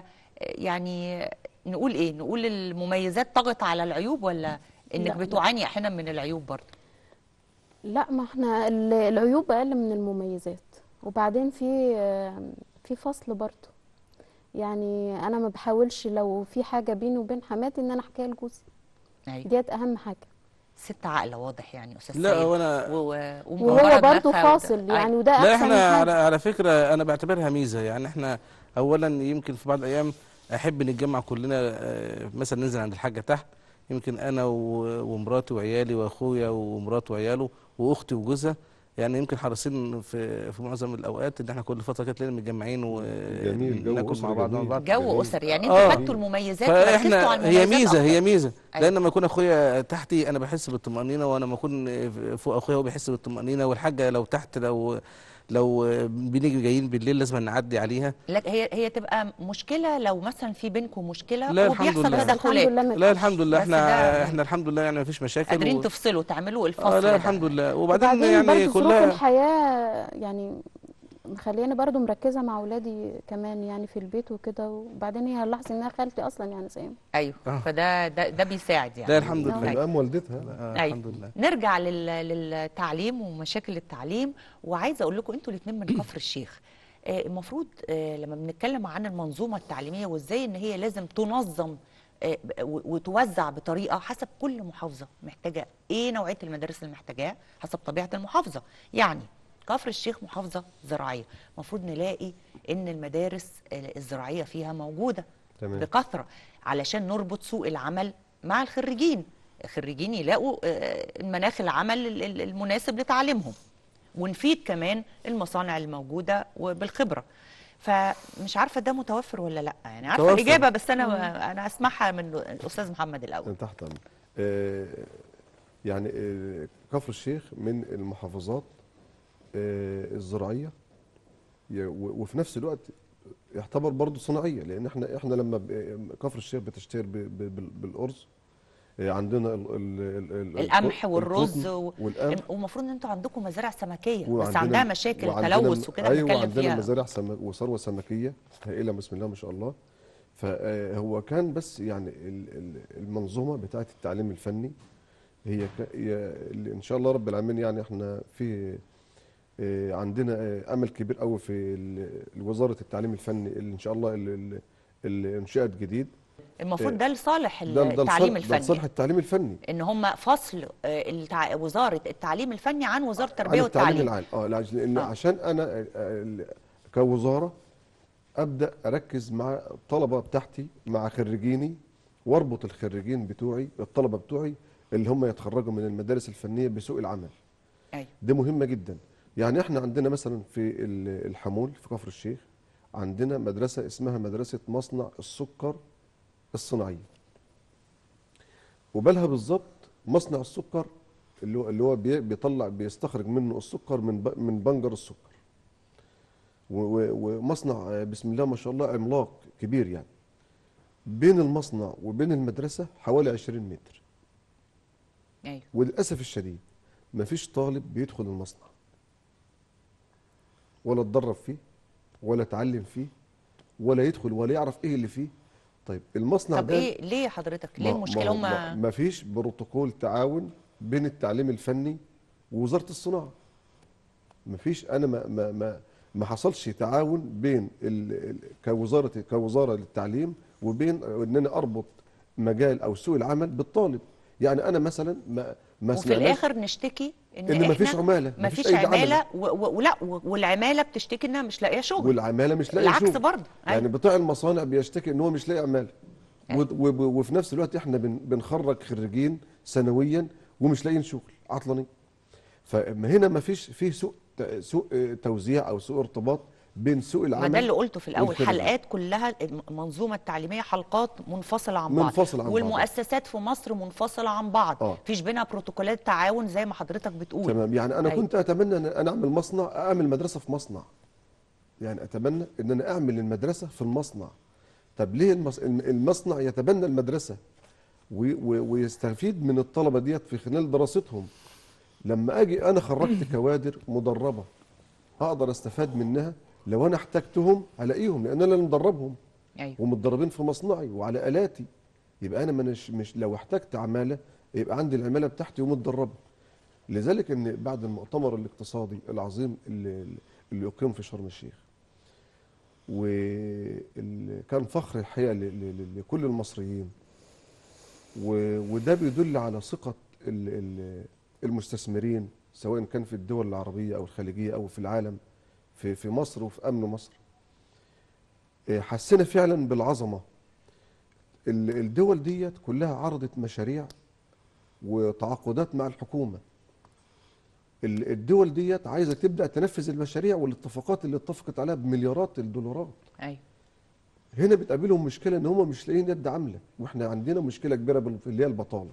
يعني نقول ايه نقول المميزات طغت على العيوب ولا انك لا، لا. بتعاني احيانا من العيوب برضه لا ما احنا ال- العيوب اقل من المميزات وبعدين في آه، في فصل برضه يعني انا ما بحاولش لو في حاجه بيني وبين حماتي ان انا احكيها لجوزي أيوة. ديت اهم حاجه ست عاقله واضح يعني استاذ لا، سيد وأنا- و- و- وهو ومكبرة برضه دماغها فاصل وده- يعني أيوة. وده لا احسن احنا حاجة. على, على فكره انا بعتبرها ميزه يعني احنا اولا يمكن في بعض الايام احب نتجمع كلنا آه، مثلا ننزل عند الحاجه تحت يمكن انا و- ومراتي وعيالي واخويا ومراته وعياله واختي وجوزها يعني يمكن حريصين في في معظم الاوقات ان احنا كل فتره كده تلاقينا متجمعين جميل، جو وناكل أسرة مع بعض مع جميل. بعض جو جميل. اسري يعني آه. انتوا خدتوا المميزات وركزتوا فاحنا على هي المميزات ميزه هي أكتر. ميزه أيوة. لان لما يكون اخويا تحتي انا بحس بالطمانينه وانا لما اكون فوق اخويا هو بيحس بالطمانينه والحاجه لو تحت لو لو بنيجي جايين بالليل لازم نعدي عليها لكن هي هي تبقى مشكله لو مثلا في بينكم مشكله لا، الحمد وبيحصل لله. الحمد تدخلات لله ما لا الحمد لله بس احنا ده- احنا الحمد لله يعني مفيش مشاكل قادرين و- تفصلوا تعملوا الفصل اه ده. لا الحمد لله وبعدين, وبعدين يعني برضه ظروف كلها الحياة يعني مخلياني برضه مركزة مع أولادي كمان يعني في البيت وكده وبعدين هي هنلاحظ إنها خالتي أصلا يعني سام ايوه آه. فده ده, ده بيساعد يعني لا الحمد آه. لله مقام والدتها آه أيوة. الحمد لله نرجع لل... للتعليم ومشاكل التعليم وعايزه اقول لكم انتوا الاثنين من كفر الشيخ آه، المفروض آه، لما بنتكلم عن المنظومه التعليميه وازاي ان هي لازم تنظم آه، ب- و- وتوزع بطريقه حسب كل محافظه محتاجه ايه نوعيه المدارس اللي محتاجاها حسب طبيعه المحافظه يعني كفر الشيخ محافظه زراعيه المفروض نلاقي ان المدارس آه، الزراعيه فيها موجوده تمام. بكثره علشان نربط سوق العمل مع الخريجين الخريجين يلاقوا آه، المناخ العمل ال- ال- المناسب لتعليمهم ونفيد كمان المصانع الموجوده وبالخبره فمش عارفه ده متوفر ولا لا يعني عارفه متوفر. الاجابه بس انا انا اسمعها من الاستاذ محمد الاول أنا تحت أمر آه، يعني آه، كفر الشيخ من المحافظات آه، الزراعية ي- و- وفي نفس الوقت يعتبر برضه صناعية لأن احنا احنا لما ب- كفر الشيخ بتشتهر ب- ب- بال- بالأرز آه، عندنا ال- ال- ال- ال- القمح القطن والرز و- والقمح ومفروض ان انتوا عندكم مزارع سمكيه بس وعندنا- عندها مشاكل وعندنا- تلوث وكده ايوه بنتكلم عندنا فيها مزارع سمك وثروه سمكيه هائله بسم الله ما شاء الله فهو كان بس يعني ال- ال- المنظومه بتاعه التعليم الفني هي ك- هي اللي ان شاء الله رب العالمين يعني احنا في آه، عندنا آه، امل كبير قوي في ال- وزاره التعليم الفني اللي ان شاء الله اللي, اللي- اللي انشئت جديد المفروض ده لصالح ده ده التعليم لصالح- ده لصالح الفني التعليم الفني ان هم فصل آه، التع... وزاره التعليم الفني عن وزاره عن التربيه التعليم والتعليم العالي اه لا، لان آه. عشان انا آه، آه، كوزاره ابدا اركز مع الطلبه بتاعتي مع خريجيني واربط الخريجين بتوعي الطلبه بتوعي اللي هم يتخرجوا من المدارس الفنيه بسوق العمل ايوه دي مهمه جدا يعني احنا عندنا مثلا في ال- الحمول في كفر الشيخ عندنا مدرسه اسمها مدرسه مصنع السكر الصناعيه وبالها بالظبط مصنع السكر اللي هو اللي هو بي- بيطلع بيستخرج منه السكر من ب- من بنجر السكر و- و- ومصنع آه، بسم الله ما شاء الله عملاق كبير يعني بين المصنع وبين المدرسه حوالي 20 متر ايوه وللاسف الشديد مفيش طالب بيدخل المصنع ولا اتدرب فيه ولا اتعلم فيه ولا يدخل ولا يعرف ايه اللي فيه طيب المصنع طب ده ايه ليه حضرتك ليه ما- المشكله ما هم ما فيش بروتوكول تعاون بين التعليم الفني ووزاره الصناعه ما فيش انا ما ما ما, ما حصلش تعاون بين ال ال كوزاره كوزاره للتعليم وبين ان انا اربط مجال او سوق العمل بالطالب يعني انا مثلا ما ما وفي سمعناش الاخر نشتكي ان, إن مفيش إحنا عمالة، مفيش مفيش أيدي عماله عمل. و- و- ولا و- والعماله بتشتكي انها مش لاقيه شغل والعماله مش لاقيه العكس شغل برضه يعني أيوة. بتوع المصانع بيشتكي ان هو مش لاقي عماله أيوة. و- و- وفي نفس الوقت احنا بن- بنخرج خريجين سنويا ومش لاقيين شغل عطلانين فهنا ما فيش فيه سوء ت- سوء آه، توزيع او سوء ارتباط بين سوق العمل ما ده اللي قلته في الاول والخريجين. حلقات كلها المنظومه التعليميه حلقات منفصله عن بعض منفصلة عن بعض. والمؤسسات في مصر منفصله عن بعض آه. فيش بينها بروتوكولات تعاون زي ما حضرتك بتقول تمام يعني انا أيوة. كنت اتمنى ان انا اعمل مصنع اعمل مدرسه في مصنع يعني اتمنى ان انا اعمل المدرسه في المصنع طب ليه المص... المصنع يتبنى المدرسه و... و... ويستفيد من الطلبه ديت في خلال دراستهم لما اجي انا خرجت كوادر مدربه اقدر استفاد منها لو انا احتجتهم الاقيهم لان انا اللي مدربهم ايوه ومتدربين في مصنعي وعلى الاتي يبقى انا مش مش لو احتجت عماله يبقى عندي العماله بتاعتي ومتدربه لذلك ان بعد المؤتمر الاقتصادي العظيم اللي, اللي اقيم في شرم الشيخ وكان فخر الحقيقه ل- ل- ل- لكل المصريين و- وده بيدل على ثقه ال- ال- المستثمرين سواء كان في الدول العربيه او الخليجيه او في العالم في في مصر وفي امن مصر إيه، حسينا فعلا بالعظمه ال- الدول ديت كلها عرضت مشاريع وتعاقدات مع الحكومه ال- الدول ديت عايزه تبدا تنفذ المشاريع والاتفاقات اللي اتفقت عليها بمليارات الدولارات ايوه هنا بتقابلهم مشكله ان هم مش لاقيين يد عامله واحنا عندنا مشكله كبيره بال- اللي هي البطاله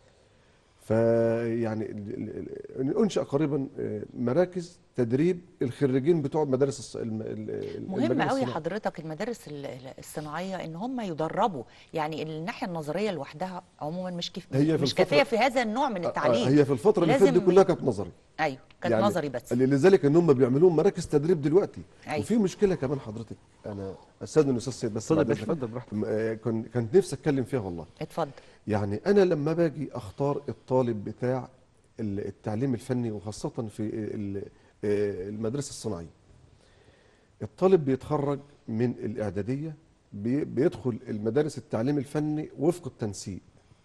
فيعني ال- ال- ال- انشا قريبا آه، مراكز تدريب الخريجين بتوع مدارس الص... الم... ال- ال- مهم المجال قوي الصناعي. حضرتك المدارس ال- ال- الصناعيه ان هم يدربوا يعني الناحيه النظريه لوحدها عموما مش كف... هي في مش الفترة- كافيه في هذا النوع من آه، التعليم هي في الفتره اللي فاتت دي لازم- كلها كانت نظري ايوه كانت يعني نظري بس لذلك ان هم بيعملوا مراكز تدريب دلوقتي أيوة. وفي مشكله كمان حضرتك انا استاذن الاستاذ سيد بس اتفضل بعد يا باشا، إذنك. اتفضل براحتك. م- آه، كن- كنت نفسي اتكلم فيها والله اتفضل يعني انا لما باجي اختار الطالب بتاع ال- التعليم الفني وخاصه في ال- آه، المدرسه الصناعيه الطالب بيتخرج من الاعداديه بي- بيدخل المدارس التعليم الفني وفق التنسيق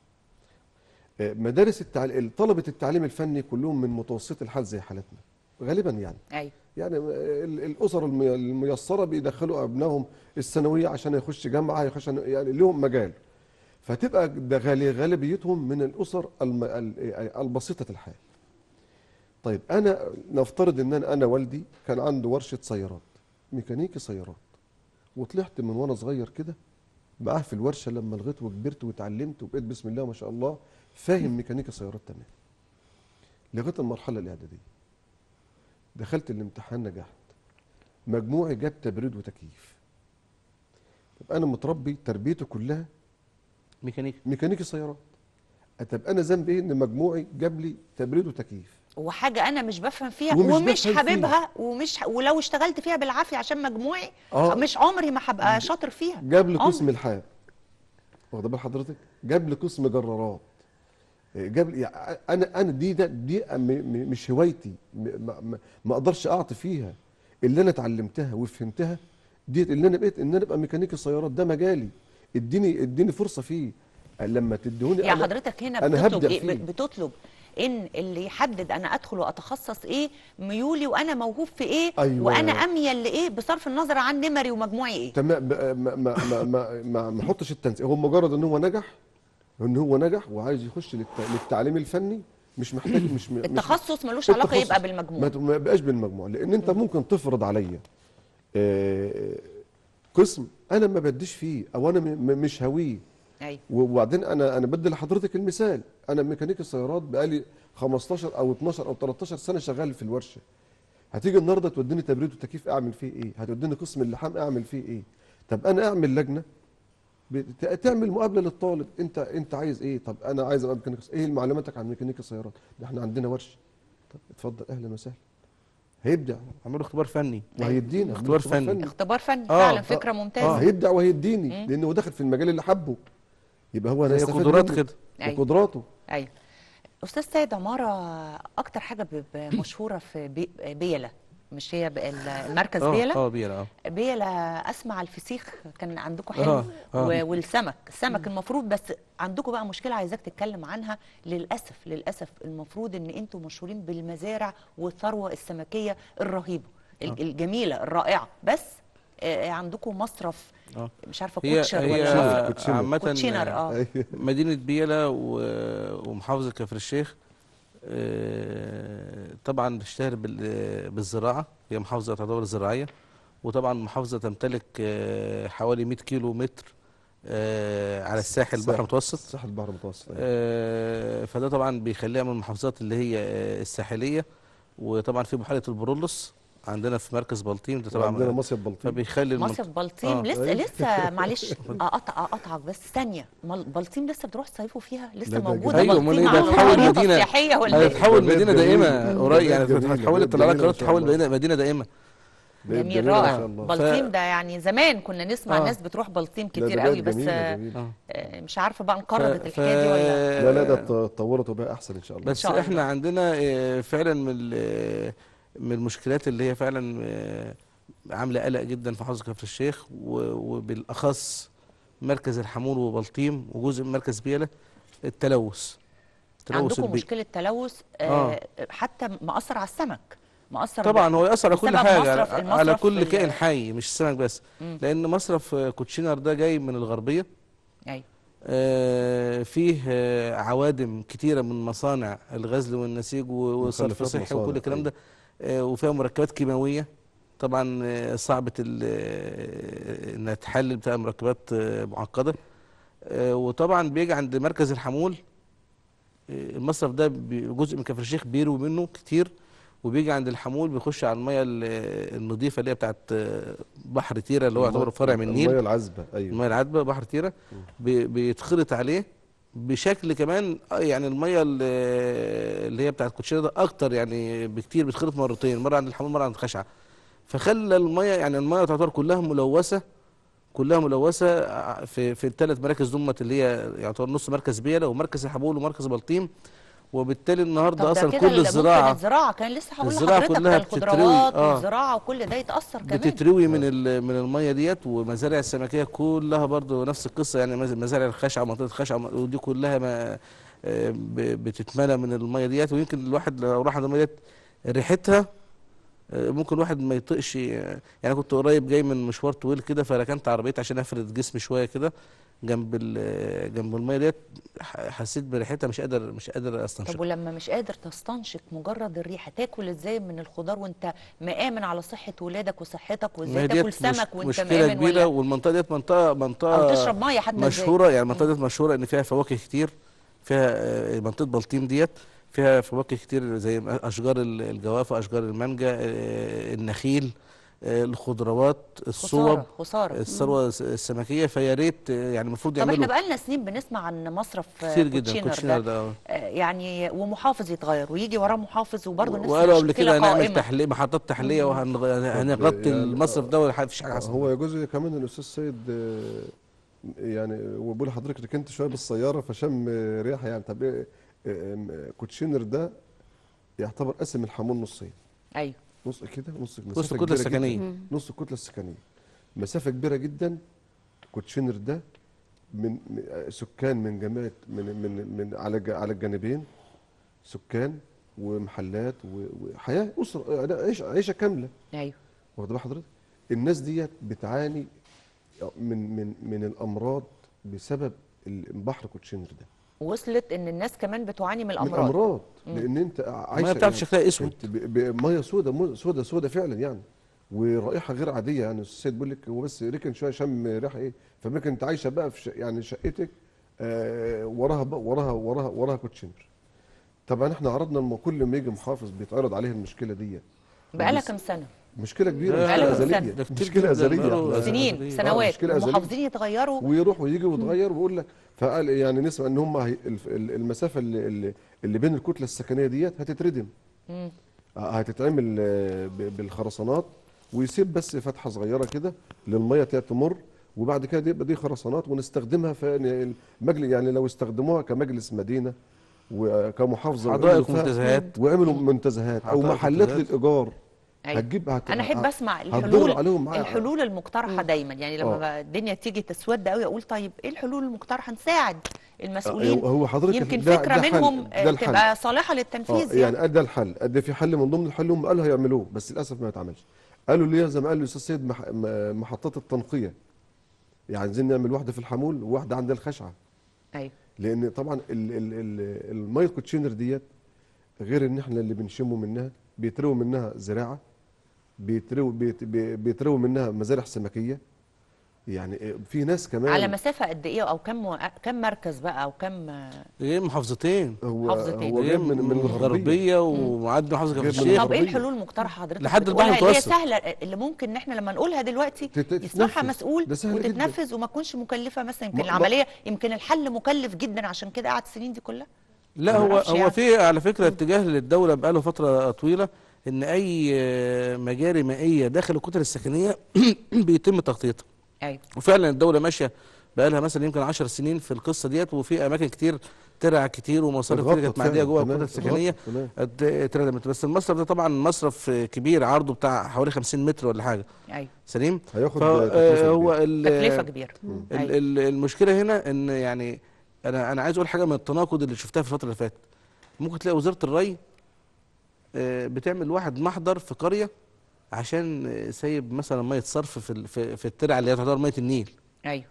آه، مدارس التعليم طلبه التعليم الفني كلهم من متوسط الحال زي حالتنا غالبا يعني ايوه يعني ال- الاسر المي- الميسره بيدخلوا ابنائهم الثانويه عشان يخش جامعه يخش يعني لهم مجال فتبقى ده غالي- غالبيتهم من الاسر الم- ال- البسيطه الحال طيب انا نفترض ان انا انا والدي كان عنده ورشه سيارات ميكانيكي سيارات وطلعت من وانا صغير كده معاه في الورشه لما لغيت وكبرت واتعلمت وبقيت بسم الله ما شاء الله فاهم ميكانيكا سيارات تمام لغايه المرحله الاعداديه دخلت الامتحان نجحت مجموعي جاب تبريد وتكييف طب انا متربي تربيته كلها ميكانيكا ميكانيكي سيارات طب انا ذنبي ايه ان مجموعي جاب لي تبريد وتكييف وحاجه انا مش بفهم فيها ومش ومش, بفهم حاببها ومش ولو اشتغلت فيها بالعافيه عشان مجموعي آه. مش عمري ما هبقى شاطر فيها جاب لي عمري. قسم الحاد واخد بال حضرتك جاب لي قسم جرارات جاب لي يعني انا انا دي ده دي م- م- مش هوايتي م- ما, ما, ما اقدرش اعطي فيها اللي انا اتعلمتها وفهمتها دي اللي انا بقيت ان انا ابقى ميكانيكي سيارات ده مجالي اديني اديني فرصه فيه لما تديهوني يا أنا- حضرتك هنا أنا بتطلب هبدأ ايه فيه. بتطلب ان اللي يحدد انا ادخل واتخصص ايه ميولي وانا موهوب في ايه أيوة. وانا اميل لايه بصرف النظر عن نمري ومجموعي ايه تمام ب- ما ما ما ما ما, ما احطش التنسيق هو مجرد ان هو نجح ان هو نجح وعايز يخش للت- للتعليم الفني مش محتاج مش مش التخصص ملوش علاقه التخصص. يبقى بالمجموع ما ت- ما يبقاش بالمجموع لان انت ممكن تفرض عليا آه، قسم انا ما بديش فيه او انا م- م- مش هويه ايوه وبعدين انا انا بدي لحضرتك المثال انا ميكانيكي سيارات بقالي 15 او 12 او 13 سنه شغال في الورشه هتيجي النهارده توديني تبريد وتكييف اعمل فيه ايه هتوديني قسم اللحام اعمل فيه ايه طب انا اعمل لجنه بت- تعمل مقابله للطالب انت انت عايز ايه طب انا عايز ابقى ميكانيكي ايه معلوماتك عن ميكانيكي سيارات ده احنا عندنا ورشه طب اتفضل اهلا وسهلا هيبدع عملوا اختبار فني وهيدينا اختبار فني. اختبار فني آه، فعلا آه، فكره اه ممتازه هيبدع وهيديني لانه هو داخل في المجال اللي حبه يبقى هو هي هيستفاد قدرات منه كده أيوة. وقدراته ايوه استاذ سيد عماره اكتر حاجه ب- ب- مشهوره في بي- بيلا مش هي ب- المركز اه بيلا اه بيلا اه بيلا اسمع الفسيخ كان عندكم حلو آه، آه. و- والسمك السمك المفروض بس عندكم بقى مشكله عايزاك تتكلم عنها للاسف للاسف المفروض ان انتم مشهورين بالمزارع والثروه السمكيه الرهيبه ال- الجميله الرائعه بس آه، عندكم مصرف اه مش عارفه هي كوتشر ولا هي كوتشينر. عامة كوتشينر اه أيوة. مدينة بيلا و- ومحافظة كفر الشيخ آه، طبعا بتشتهر بال- بالزراعة هي محافظة تعتبر زراعية وطبعا محافظة تمتلك آه، حوالي 100 كيلو متر آه، على الساحل البحر المتوسط ساحل البحر المتوسط أيوة. آه، فده طبعا بيخليها من المحافظات اللي هي آه، الساحلية وطبعا في بحيرة البرولوس عندنا في مركز بلطيم ده عندنا طبعا مصيف بلطيم فبيخلي المنطقة- مصيف بلطيم آه. لسه أيوة. لسه معلش اقطع اقطعك بس ثانيه مال- بلطيم لسه بتروح تصيفوا فيها لسه لا، ده موجوده أيوه، بلطيم أمال إيه ده؟ على هتحول الخريطة مدينة. السياحيه ولا ايه هتتحول بلد مدينة جميل. دائمة قريب يعني بلد جميلة، هتحول بلد الطلعات جميلة قررت إن شاء تحول الله. مدينة مدينة دائمة بلد جميل جميلة إن رائع شاء الله. بلطيم ده يعني زمان كنا نسمع آه. ناس بتروح بلطيم لا، كتير ده قوي بلد بس جميلة، آه، جميلة. اه آه، مش عارفه بقى انقرضت ف- الحكايه دي ولا لا لا ده ات- اتطورت وبقى احسن ان شاء الله بس شاء الله. احنا عندنا آه، فعلا من ال- من المشكلات اللي هي فعلا آه، عامله قلق جدا في محافظه كفر الشيخ و- وبالاخص مركز الحمول وبلطيم وجزء من مركز بيلا التلوث التلوث عندكم البيئي مشكله تلوث آه، آه. حتى مأثر على السمك مأثر طبعا هو يأثر على كل بسبب حاجه مصرف- على, على المصرف كل ال- كائن حي مش السمك بس مم. لان مصرف آه، كوتشينر ده جاي من الغربيه ايوه آه، فيه آه، عوادم كتيرة من مصانع الغزل والنسيج و- وصرف مخلفات صحي مصانع، وكل الكلام أيوة. ده آه، وفيها مركبات كيماوية طبعا آه، صعبة ال- آه، انها تحلل بتاع مركبات آه، معقدة آه، وطبعا بيجي عند مركز الحمول آه، المصرف ده بي- جزء من كفر الشيخ بيروي منه كتير وبيجي عند الحمول بيخش على المية ال- النظيفة اللي هي بتاعت آه، بحر تيرة اللي هو يعتبر فرع من النيل الميه العذبه ايوه الميه العذبه بحر تيره بي- بيتخلط عليه بشكل كمان آه، يعني الميه ال- اللي هي بتاعت كوتشينه ده اكتر يعني بكتير بتخلط مرتين مره عند الحمام مره عند الخشعه فخلى الميه يعني الميه تعتبر كلها ملوثه كلها ملوثه ع- في في الثلاث مراكز دمت اللي هي يعتبر نص مركز بيلا ومركز الحبول ومركز بلطيم وبالتالي النهارده طب ده اصلا كده كل اللي ممكن الزراعه الزراعه كان لسه هقول الزراعة لحضرتك كلها ده بتتروي، الخضروات آه. والزراعه وكل ده يتاثر كمان بتتروي من ال- من الميه ديت ومزارع السمكيه كلها برضو نفس القصه يعني مز- مزارع الخشعه ومنطقه الخشعه ودي كلها ما آه، ب- بتتملى من الميه ديت ويمكن الواحد لو راح عند الميه ديت ريحتها آه، ممكن الواحد ما يطقش آه، يعني كنت قريب جاي من مشوار طويل كده فركنت عربيتي عشان افرد جسمي شويه كده جنب ال- جنب الميه ديت ح- حسيت بريحتها مش قادر مش قادر طب استنشق ولما مش قادر تستنشق مجرد الريحه تاكل ازاي من الخضار وانت مآمن على صحه ولادك وصحتك ما وازاي هي تاكل ديت سمك مش وانت مشكله مآمن كبيره ولا والمنطقه ديت منطقه منطقه او تشرب ميه حتى ازاي مشهوره يعني المنطقه ديت مشهوره ان فيها فواكه كتير فيها آه، منطقه بلطيم ديت فيها فواكه كتير زي اشجار ال- الجوافه اشجار المانجا آه، النخيل آه، الخضروات الصوب خساره خساره الثروه الس- السمكيه فيا ريت آه، يعني المفروض طب احنا يعملوا بقالنا سنين بنسمع عن مصرف آه، كتير جدا كوتشينر كوتشينر ده ده آه. آه، يعني ومحافظ يتغير ويجي وراه محافظ وبرضه نفس وقالوا قبل المشكله كده هنعمل قائمه تحليه محطات تحليه وهنغطي يعني المصرف ده ومفيش حاجه حصلت هو جزء كمان الاستاذ سيد آه، يعني وبقول لحضرتك ركنت شويه بالسياره فشم آه، ريحه يعني طب ايه آه، آه، كوتشينر ده يعتبر قسم الحمول نصين ايوه نص كده نص نص مسافه الكتله كبيرة جداً. السكنيه نص الكتله السكنيه مسافه كبيره جدا كوتشينر ده من من- آه، سكان من جميع من من من على ج- على الجانبين سكان ومحلات و- وحياه اسره يعني عيشه عيشه كامله ايوه واخد بال حضرتك الناس ديت بتعاني من من من الامراض بسبب البحر كوتشينر ده وصلت ان الناس كمان بتعاني من من الامراض الامراض مم. لان انت عايشه ما بتعرف شكلها اسود انت ب- ب- ميه سودة سودة سودة سودة فعلا يعني ورائحه غير عاديه يعني السيد بيقول لك هو بس ركن شويه شم ريحه ايه فممكن انت عايشه بقى في ش... يعني شقتك آه وراها بقى وراها وراها وراها كوتشينر طبعا احنا عرضنا لما كل ما يجي محافظ بيتعرض عليه المشكله دي بقالها بس- كام سنه مشكله كبيره لا، مشكله بقالها ازليه سنة. ده كتير مشكله جداً، ازليه بقاله احنا- سنين آه، سنوات مشكلة أزلية. المحافظين يتغيروا ويروح ويجي ويتغير ويقول لك فقال يعني نسمع ان هم هي- الف- ال- المسافه اللي, اللي, اللي بين الكتله السكنيه ديت هتتردم مم. هتتعمل آه، ب- بالخرسانات ويسيب بس فتحه صغيره كده للميه ت- تمر وبعد كده دي يبقى دي خرسانات ونستخدمها في المجلس يعني لو استخدموها كمجلس مدينه وكمحافظه حدائق وعملوا فيها- ومنتزهات وعملوا منتزهات او حدائق محلات ومنتزهات. للايجار أيوة. هتجيب هت... انا احب اسمع هتضغط الحلول عليهم معايا. الحلول المقترحه دايما يعني لما آه. بقى الدنيا تيجي تسود قوي اقول طيب ايه الحلول المقترحه نساعد المسؤولين هو هو حضرتك يمكن ده- فكره ده حل- منهم ده آه، الحل. تبقى صالحه اه للتنفيذ يعني قد ده الحل قد في حل من ضمن الحل هم قالوا هيعملوه بس للاسف ما يتعملش قالوا ليه زي ما قال الاستاذ سيد مح... م- محطات التنقيه يعني عايزين نعمل واحده في الحمول وواحده عند الخشعه ايوه لان طبعا ال... ال... ال... الميه الكوتشينر ديت غير ان احنا اللي بنشمه منها بيتروا منها زراعه بيتروا بيت... بي- بيتروا منها مزارع سمكيه يعني في ناس كمان على مسافه قد ايه او كم كم مركز بقى او كم ايه محافظتين هو محافظتين. هو جايب من من الغربيه الغربيه ومعدي محافظه كفر جايب من الشيخ طب ايه غربية. الحلول المقترحه حضرتك لحد بتقولها البحر اللي هي المتوسط. سهله اللي ممكن ان احنا لما نقولها دلوقتي تت- يسمعها تتنفذ. مسؤول ده سهل جدا. وتتنفذ وما تكونش مكلفه مثلا يمكن ما- ما- العمليه يمكن الحل مكلف جدا عشان كده قعد السنين دي كلها لا ما هو أعرفش هو يعني. في على فكره اتجاه للدوله بقاله فتره طويله ان اي آه، مجاري مائيه داخل الكتل السكنيه بيتم تغطيتها ايوه وفعلا الدوله ماشيه بقالها مثلا يمكن 10 سنين في القصه ديت وفي اماكن كتير ترع كتير ومصارف كتير اتغطت كانت معديه فعلا. جوه تمام، الكتل السكنيه اتغطت، تمام. ات- اتردمت بس المصرف ده طبعا مصرف آه، كبير عرضه بتاع حوالي 50 متر ولا حاجه ايوه سليم هياخد فهو تكلفة آه، هو كبيرة. ال- تكلفه كبيره ال- أيوة. ال- المشكله هنا ان يعني انا انا عايز اقول حاجه من التناقض اللي شفتها في الفتره اللي فاتت ممكن تلاقي وزاره الري آه، بتعمل واحد محضر في قريه عشان آه، سايب مثلا ميه صرف في ال- في, في الترعه اللي هي تعتبر ميه النيل ايوه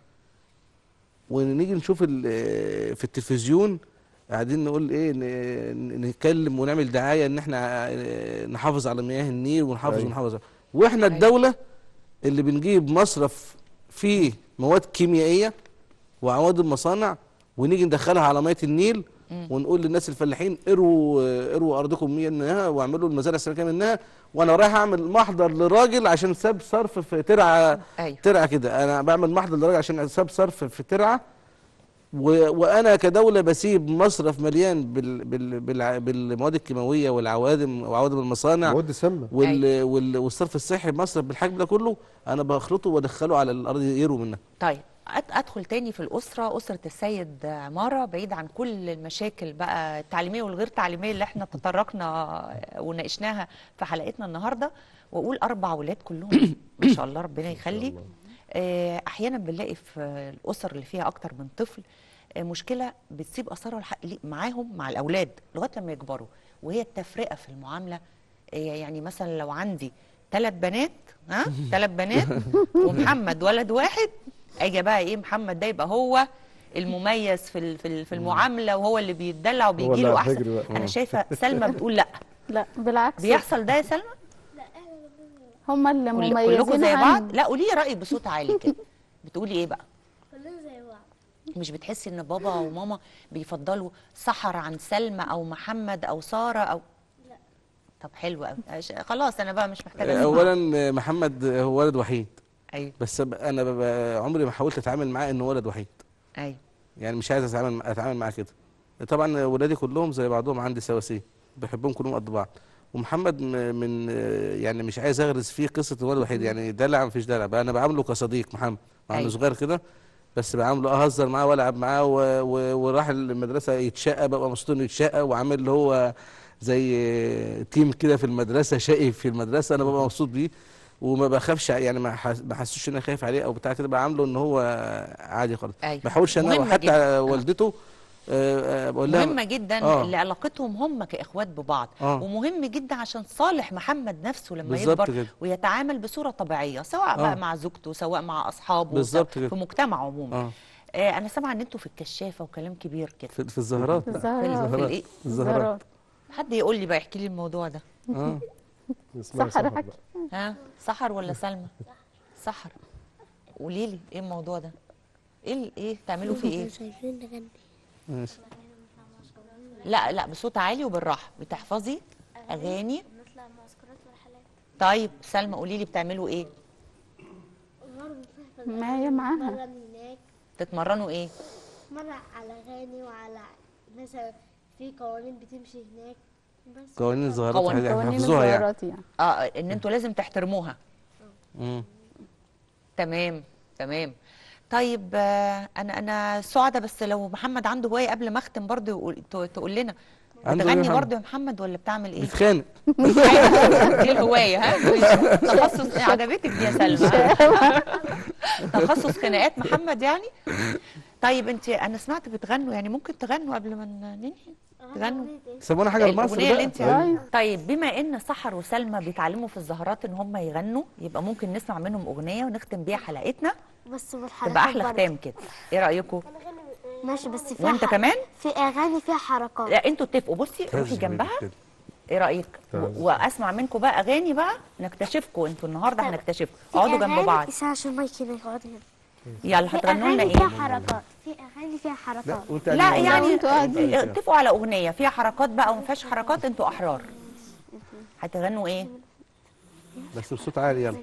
ونيجي نشوف ال- آه، في التلفزيون قاعدين نقول ايه ن- نتكلم ونعمل دعايه ان احنا آه، نحافظ على مياه النيل ونحافظ أيوة. ونحافظ واحنا أيوة. الدوله اللي بنجيب مصرف فيه مواد كيميائيه وعوادم مصانع ونيجي ندخلها على ميه النيل ونقول للناس الفلاحين اروا اروا ارضكم منها واعملوا المزارع السمكيه منها وانا رايح اعمل محضر لراجل عشان ساب صرف في ترعه ايوه ترعه كده انا بعمل محضر لراجل عشان ساب صرف في ترعه و... وانا كدوله بسيب مصرف مليان بال... بال... بال... بالمواد الكيماويه والعوادم وعوادم المصانع مواد سامه وال... وال... والصرف الصحي مصرف بالحجم ده كله انا بخلطه وادخله على الارض يروا منها طيب أد- ادخل تاني في الاسره اسره السيد عماره بعيد عن كل المشاكل بقى التعليميه والغير تعليميه اللي احنا تطرقنا وناقشناها في حلقتنا النهارده واقول اربع اولاد كلهم ما شاء الله ربنا يخلي آه، احيانا بنلاقي في الاسر اللي فيها اكتر من طفل آه، مشكله بتسيب اثرها الح- لي- معاهم مع الاولاد لغايه لما يكبروا وهي التفرقه في المعامله آه، يعني مثلا لو عندي ثلاث بنات ها ثلاث بنات ومحمد ولد واحد اجي بقى ايه محمد ده يبقى هو المميز في ال- في ال- في المعامله وهو اللي بيتدلع وبيجي اللي له هيجري احسن بقى. انا شايفه سلمى بتقول لا لا بالعكس بيحصل ده يا سلمى هم اللي كل- مميزين كلكم زي عنه. بعض لا قولي لي رايك بصوت عالي كده بتقولي ايه بقى كلنا زي بعض مش بتحسي ان بابا وماما بيفضلوا سحر عن سلمى او محمد او ساره او لا. طب حلو قوي خلاص انا بقى مش محتاجه أسمع. اولا آه، محمد هو ولد وحيد ايوه بس ب- انا ب- عمري ما حاولت اتعامل معاه انه ولد وحيد ايوه يعني مش عايز اتعامل اتعامل معاه كده طبعا ولادي كلهم زي بعضهم عندي سواسيه بحبهم كلهم قد بعض ومحمد م- من يعني مش عايز اغرس فيه قصه الولد الوحيد يعني دلع مفيش دلع بقى انا بعامله كصديق محمد مع انه أيوة. صغير كده بس بعامله اهزر معاه والعب معاه و- و- وراح المدرسه يتشقى ببقى مبسوط انه يتشقى وعامل اللي هو زي تيم كده في المدرسه شقي في المدرسه انا ببقى مبسوط بيه وما بخافش يعني ما حس- ما حسوش ان انا خايف عليه او بتاع كده بعامله ان هو عادي خالص أيوة. ما بحاولش انا مهمة وحتى جداً. والدته آه، آه، بقول لها مهمة جدا آه. اللي علاقتهم هم كإخوات ببعض آه. ومهم جدا عشان صالح محمد نفسه لما بالظبط يكبر كده. ويتعامل بصورة طبيعية سواء آه. بقى مع زوجته سواء مع أصحابه بالظبط سواء كده. في مجتمع عموما اه آه انا سامعه ان انتوا في الكشافه وكلام كبير كده في, في الزهرات في بقى. الزهرات. في الايه الزهرات حد يقول لي بقى يحكي لي الموضوع ده اه اسمها سحر سحر حكي. بقى. ها سحر ولا سلمى سحر قولي لي ايه الموضوع ده ايه ال- ايه تعملوا فيه ايه شايفين نغني ماشي لا لا بصوت عالي وبالراحه بتحفظي اغاني نطلع معسكرات ورحلات طيب سلمى قولي لي بتعملوا ايه مرة بنسافر ما هي معاها مرة من هناك تتمرنوا ايه مرة على أغاني وعلى مثلا في قوانين بتمشي هناك بس قوانين الزهرات قوانين- حاجة قوانين حفظوها يعني الزهرات يعني اه ان انتوا لازم تحترموها مم. تمام تمام طيب آه، انا انا سعدة بس لو محمد عنده هوايه قبل ما اختم برضه يقول- ت- تقول لنا عنده بتغني هواية برضه يا محمد ولا بتعمل ايه؟ بيتخانق أيوة، دي الهوايه ها ماشي. تخصص عجبتك دي يا سلمى تخصص خناقات محمد يعني طيب انت انا سمعت بتغنوا يعني ممكن تغنوا قبل ما ننهي تغنوا سمونا حاجة لمصر الاغنيه اللي بقى انت أيوة. طيب بما ان سحر وسلمى بيتعلموا في الزهرات ان هم يغنوا يبقى ممكن نسمع منهم اغنيه ونختم بيها حلقتنا بس بالحركات تبقى احلى برضه. ختام كده ايه رايكم ماشي بس في وانت كمان في أغاني فيها حركات لا انتوا اتفقوا بصي روحي جنبها ايه رايك و- واسمع منكم بقى اغاني بقى نكتشفكم انتوا النهارده هنكتشفكم في اقعدوا جنب أغاني- بعض اسمعي عشان المايك هنا اقعد هنا يلا في هتغنوا لنا أغاني فيها ايه حركات في أغاني فيها حركات قلت لا عليه. يعني انتوا قاعدين. اتفقوا على اغنيه فيها حركات بقى وما فيهاش حركات انتوا احرار هتغنوا ايه بس بصوت عالي يلا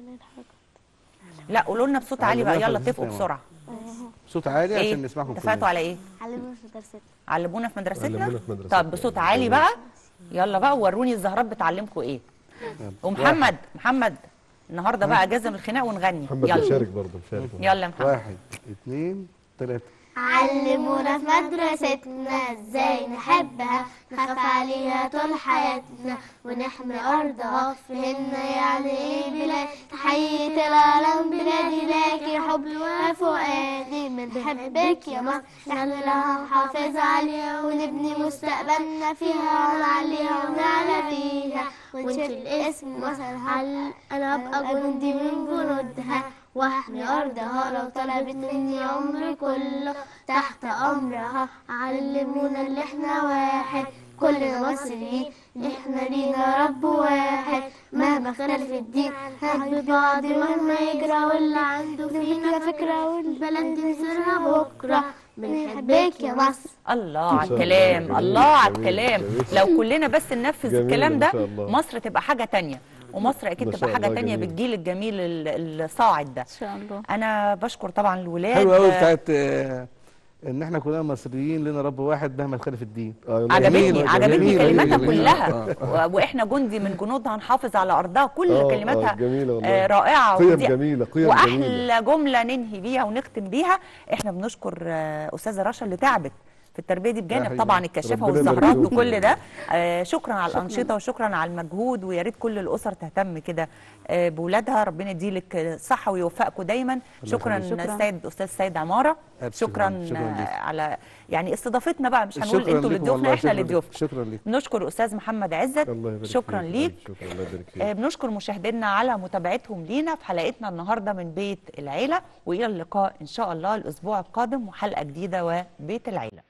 لا قولوا لنا بصوت عالي بقى علمونا يلا في اتفقوا السيستم. بسرعه بصوت عالي ايه عشان نسمعكم اتفقتوا كلنا على ايه علمونا في مدرستنا علمونا في مدرستنا علمونا في مدرستنا. طب بصوت عالي بقى يلا بقى وروني الزهرات بتعلمكم ايه ومحمد محمد النهارده بقى اجازه من الخناق ونغني محمد يلا مشارك برضه مشارك يلا يا محمد واحد اثنين ثلاثة علمونا في مدرستنا ازاي نحبها نخاف عليها طول حياتنا ونحمي ارضها فهمنا يعني ايه بلاد تحية العالم بلادي لك حب وفؤادي بنحبك يا مصر نحن لها نحافظ عليها ونبني مستقبلنا فيها ونعليها ونعلى فيها ونشيل اسم مصر هل انا ابقى جندي من جنودها واحمي ارضها لو طلبت مني عمري كله تحت امرها علمونا اللي احنا واحد كلنا مصريين احنا لينا رب واحد مهما اختلف الدين هنحب بعض مهما يجرى واللي عنده فينا فكرة والبلد ننزلها بكرة بنحبك يا مصر الله إن على شاء الكلام الله. الله على جميل، الكلام جميل. لو كلنا بس ننفذ جميل الكلام إن ده شاء الله. مصر تبقى حاجه تانية ومصر اكيد ما تبقى شاء حاجه الله، تانية جميل. بالجيل الجميل ال- الصاعد ده ان شاء الله انا بشكر طبعا الولاد حلو قوي بتاعت آه، ان احنا كلنا مصريين لنا رب واحد مهما اختلف الدين آه، والله عجبتني جميل، عجبتني جميل، كلماتها جميل. كلها آه. و- واحنا جندي من جنودها نحافظ على ارضها كل آه، آه، كلماتها جميلة والله. آه، رائعه قيم ودي- جميلة، قيم واحلى جميلة. جمله ننهي بيها ونختم بيها احنا بنشكر آه، استاذه رشا اللي تعبت في التربيه دي بجانب حقيقي. طبعا الكشافه ربنا يبارك والزهرات فيكم. وكل ده آه، شكرا على الانشطه وشكرا على المجهود ويا ريت كل الاسر تهتم كده آه، بولادها ربنا يديلك الصحه ويوفقكم دايما شكرا يخليك. شكراً. السيد استاذ سيد عماره ألف شكرا شكراً. شكراً آه، ليك. على يعني استضافتنا بقى مش هنقول شكراً انتوا اللي لكم ضيوفنا والله، احنا اللي شكراً ضيوف لك. شكرا لك نشكر استاذ محمد عزت الله يبارك شكرا فيك. ليك شكرا الله يبارك فيك آه، بنشكر مشاهدينا على متابعتهم لينا في حلقتنا النهارده من بيت العيله والى اللقاء ان شاء الله الاسبوع القادم وحلقه جديده وبيت العيله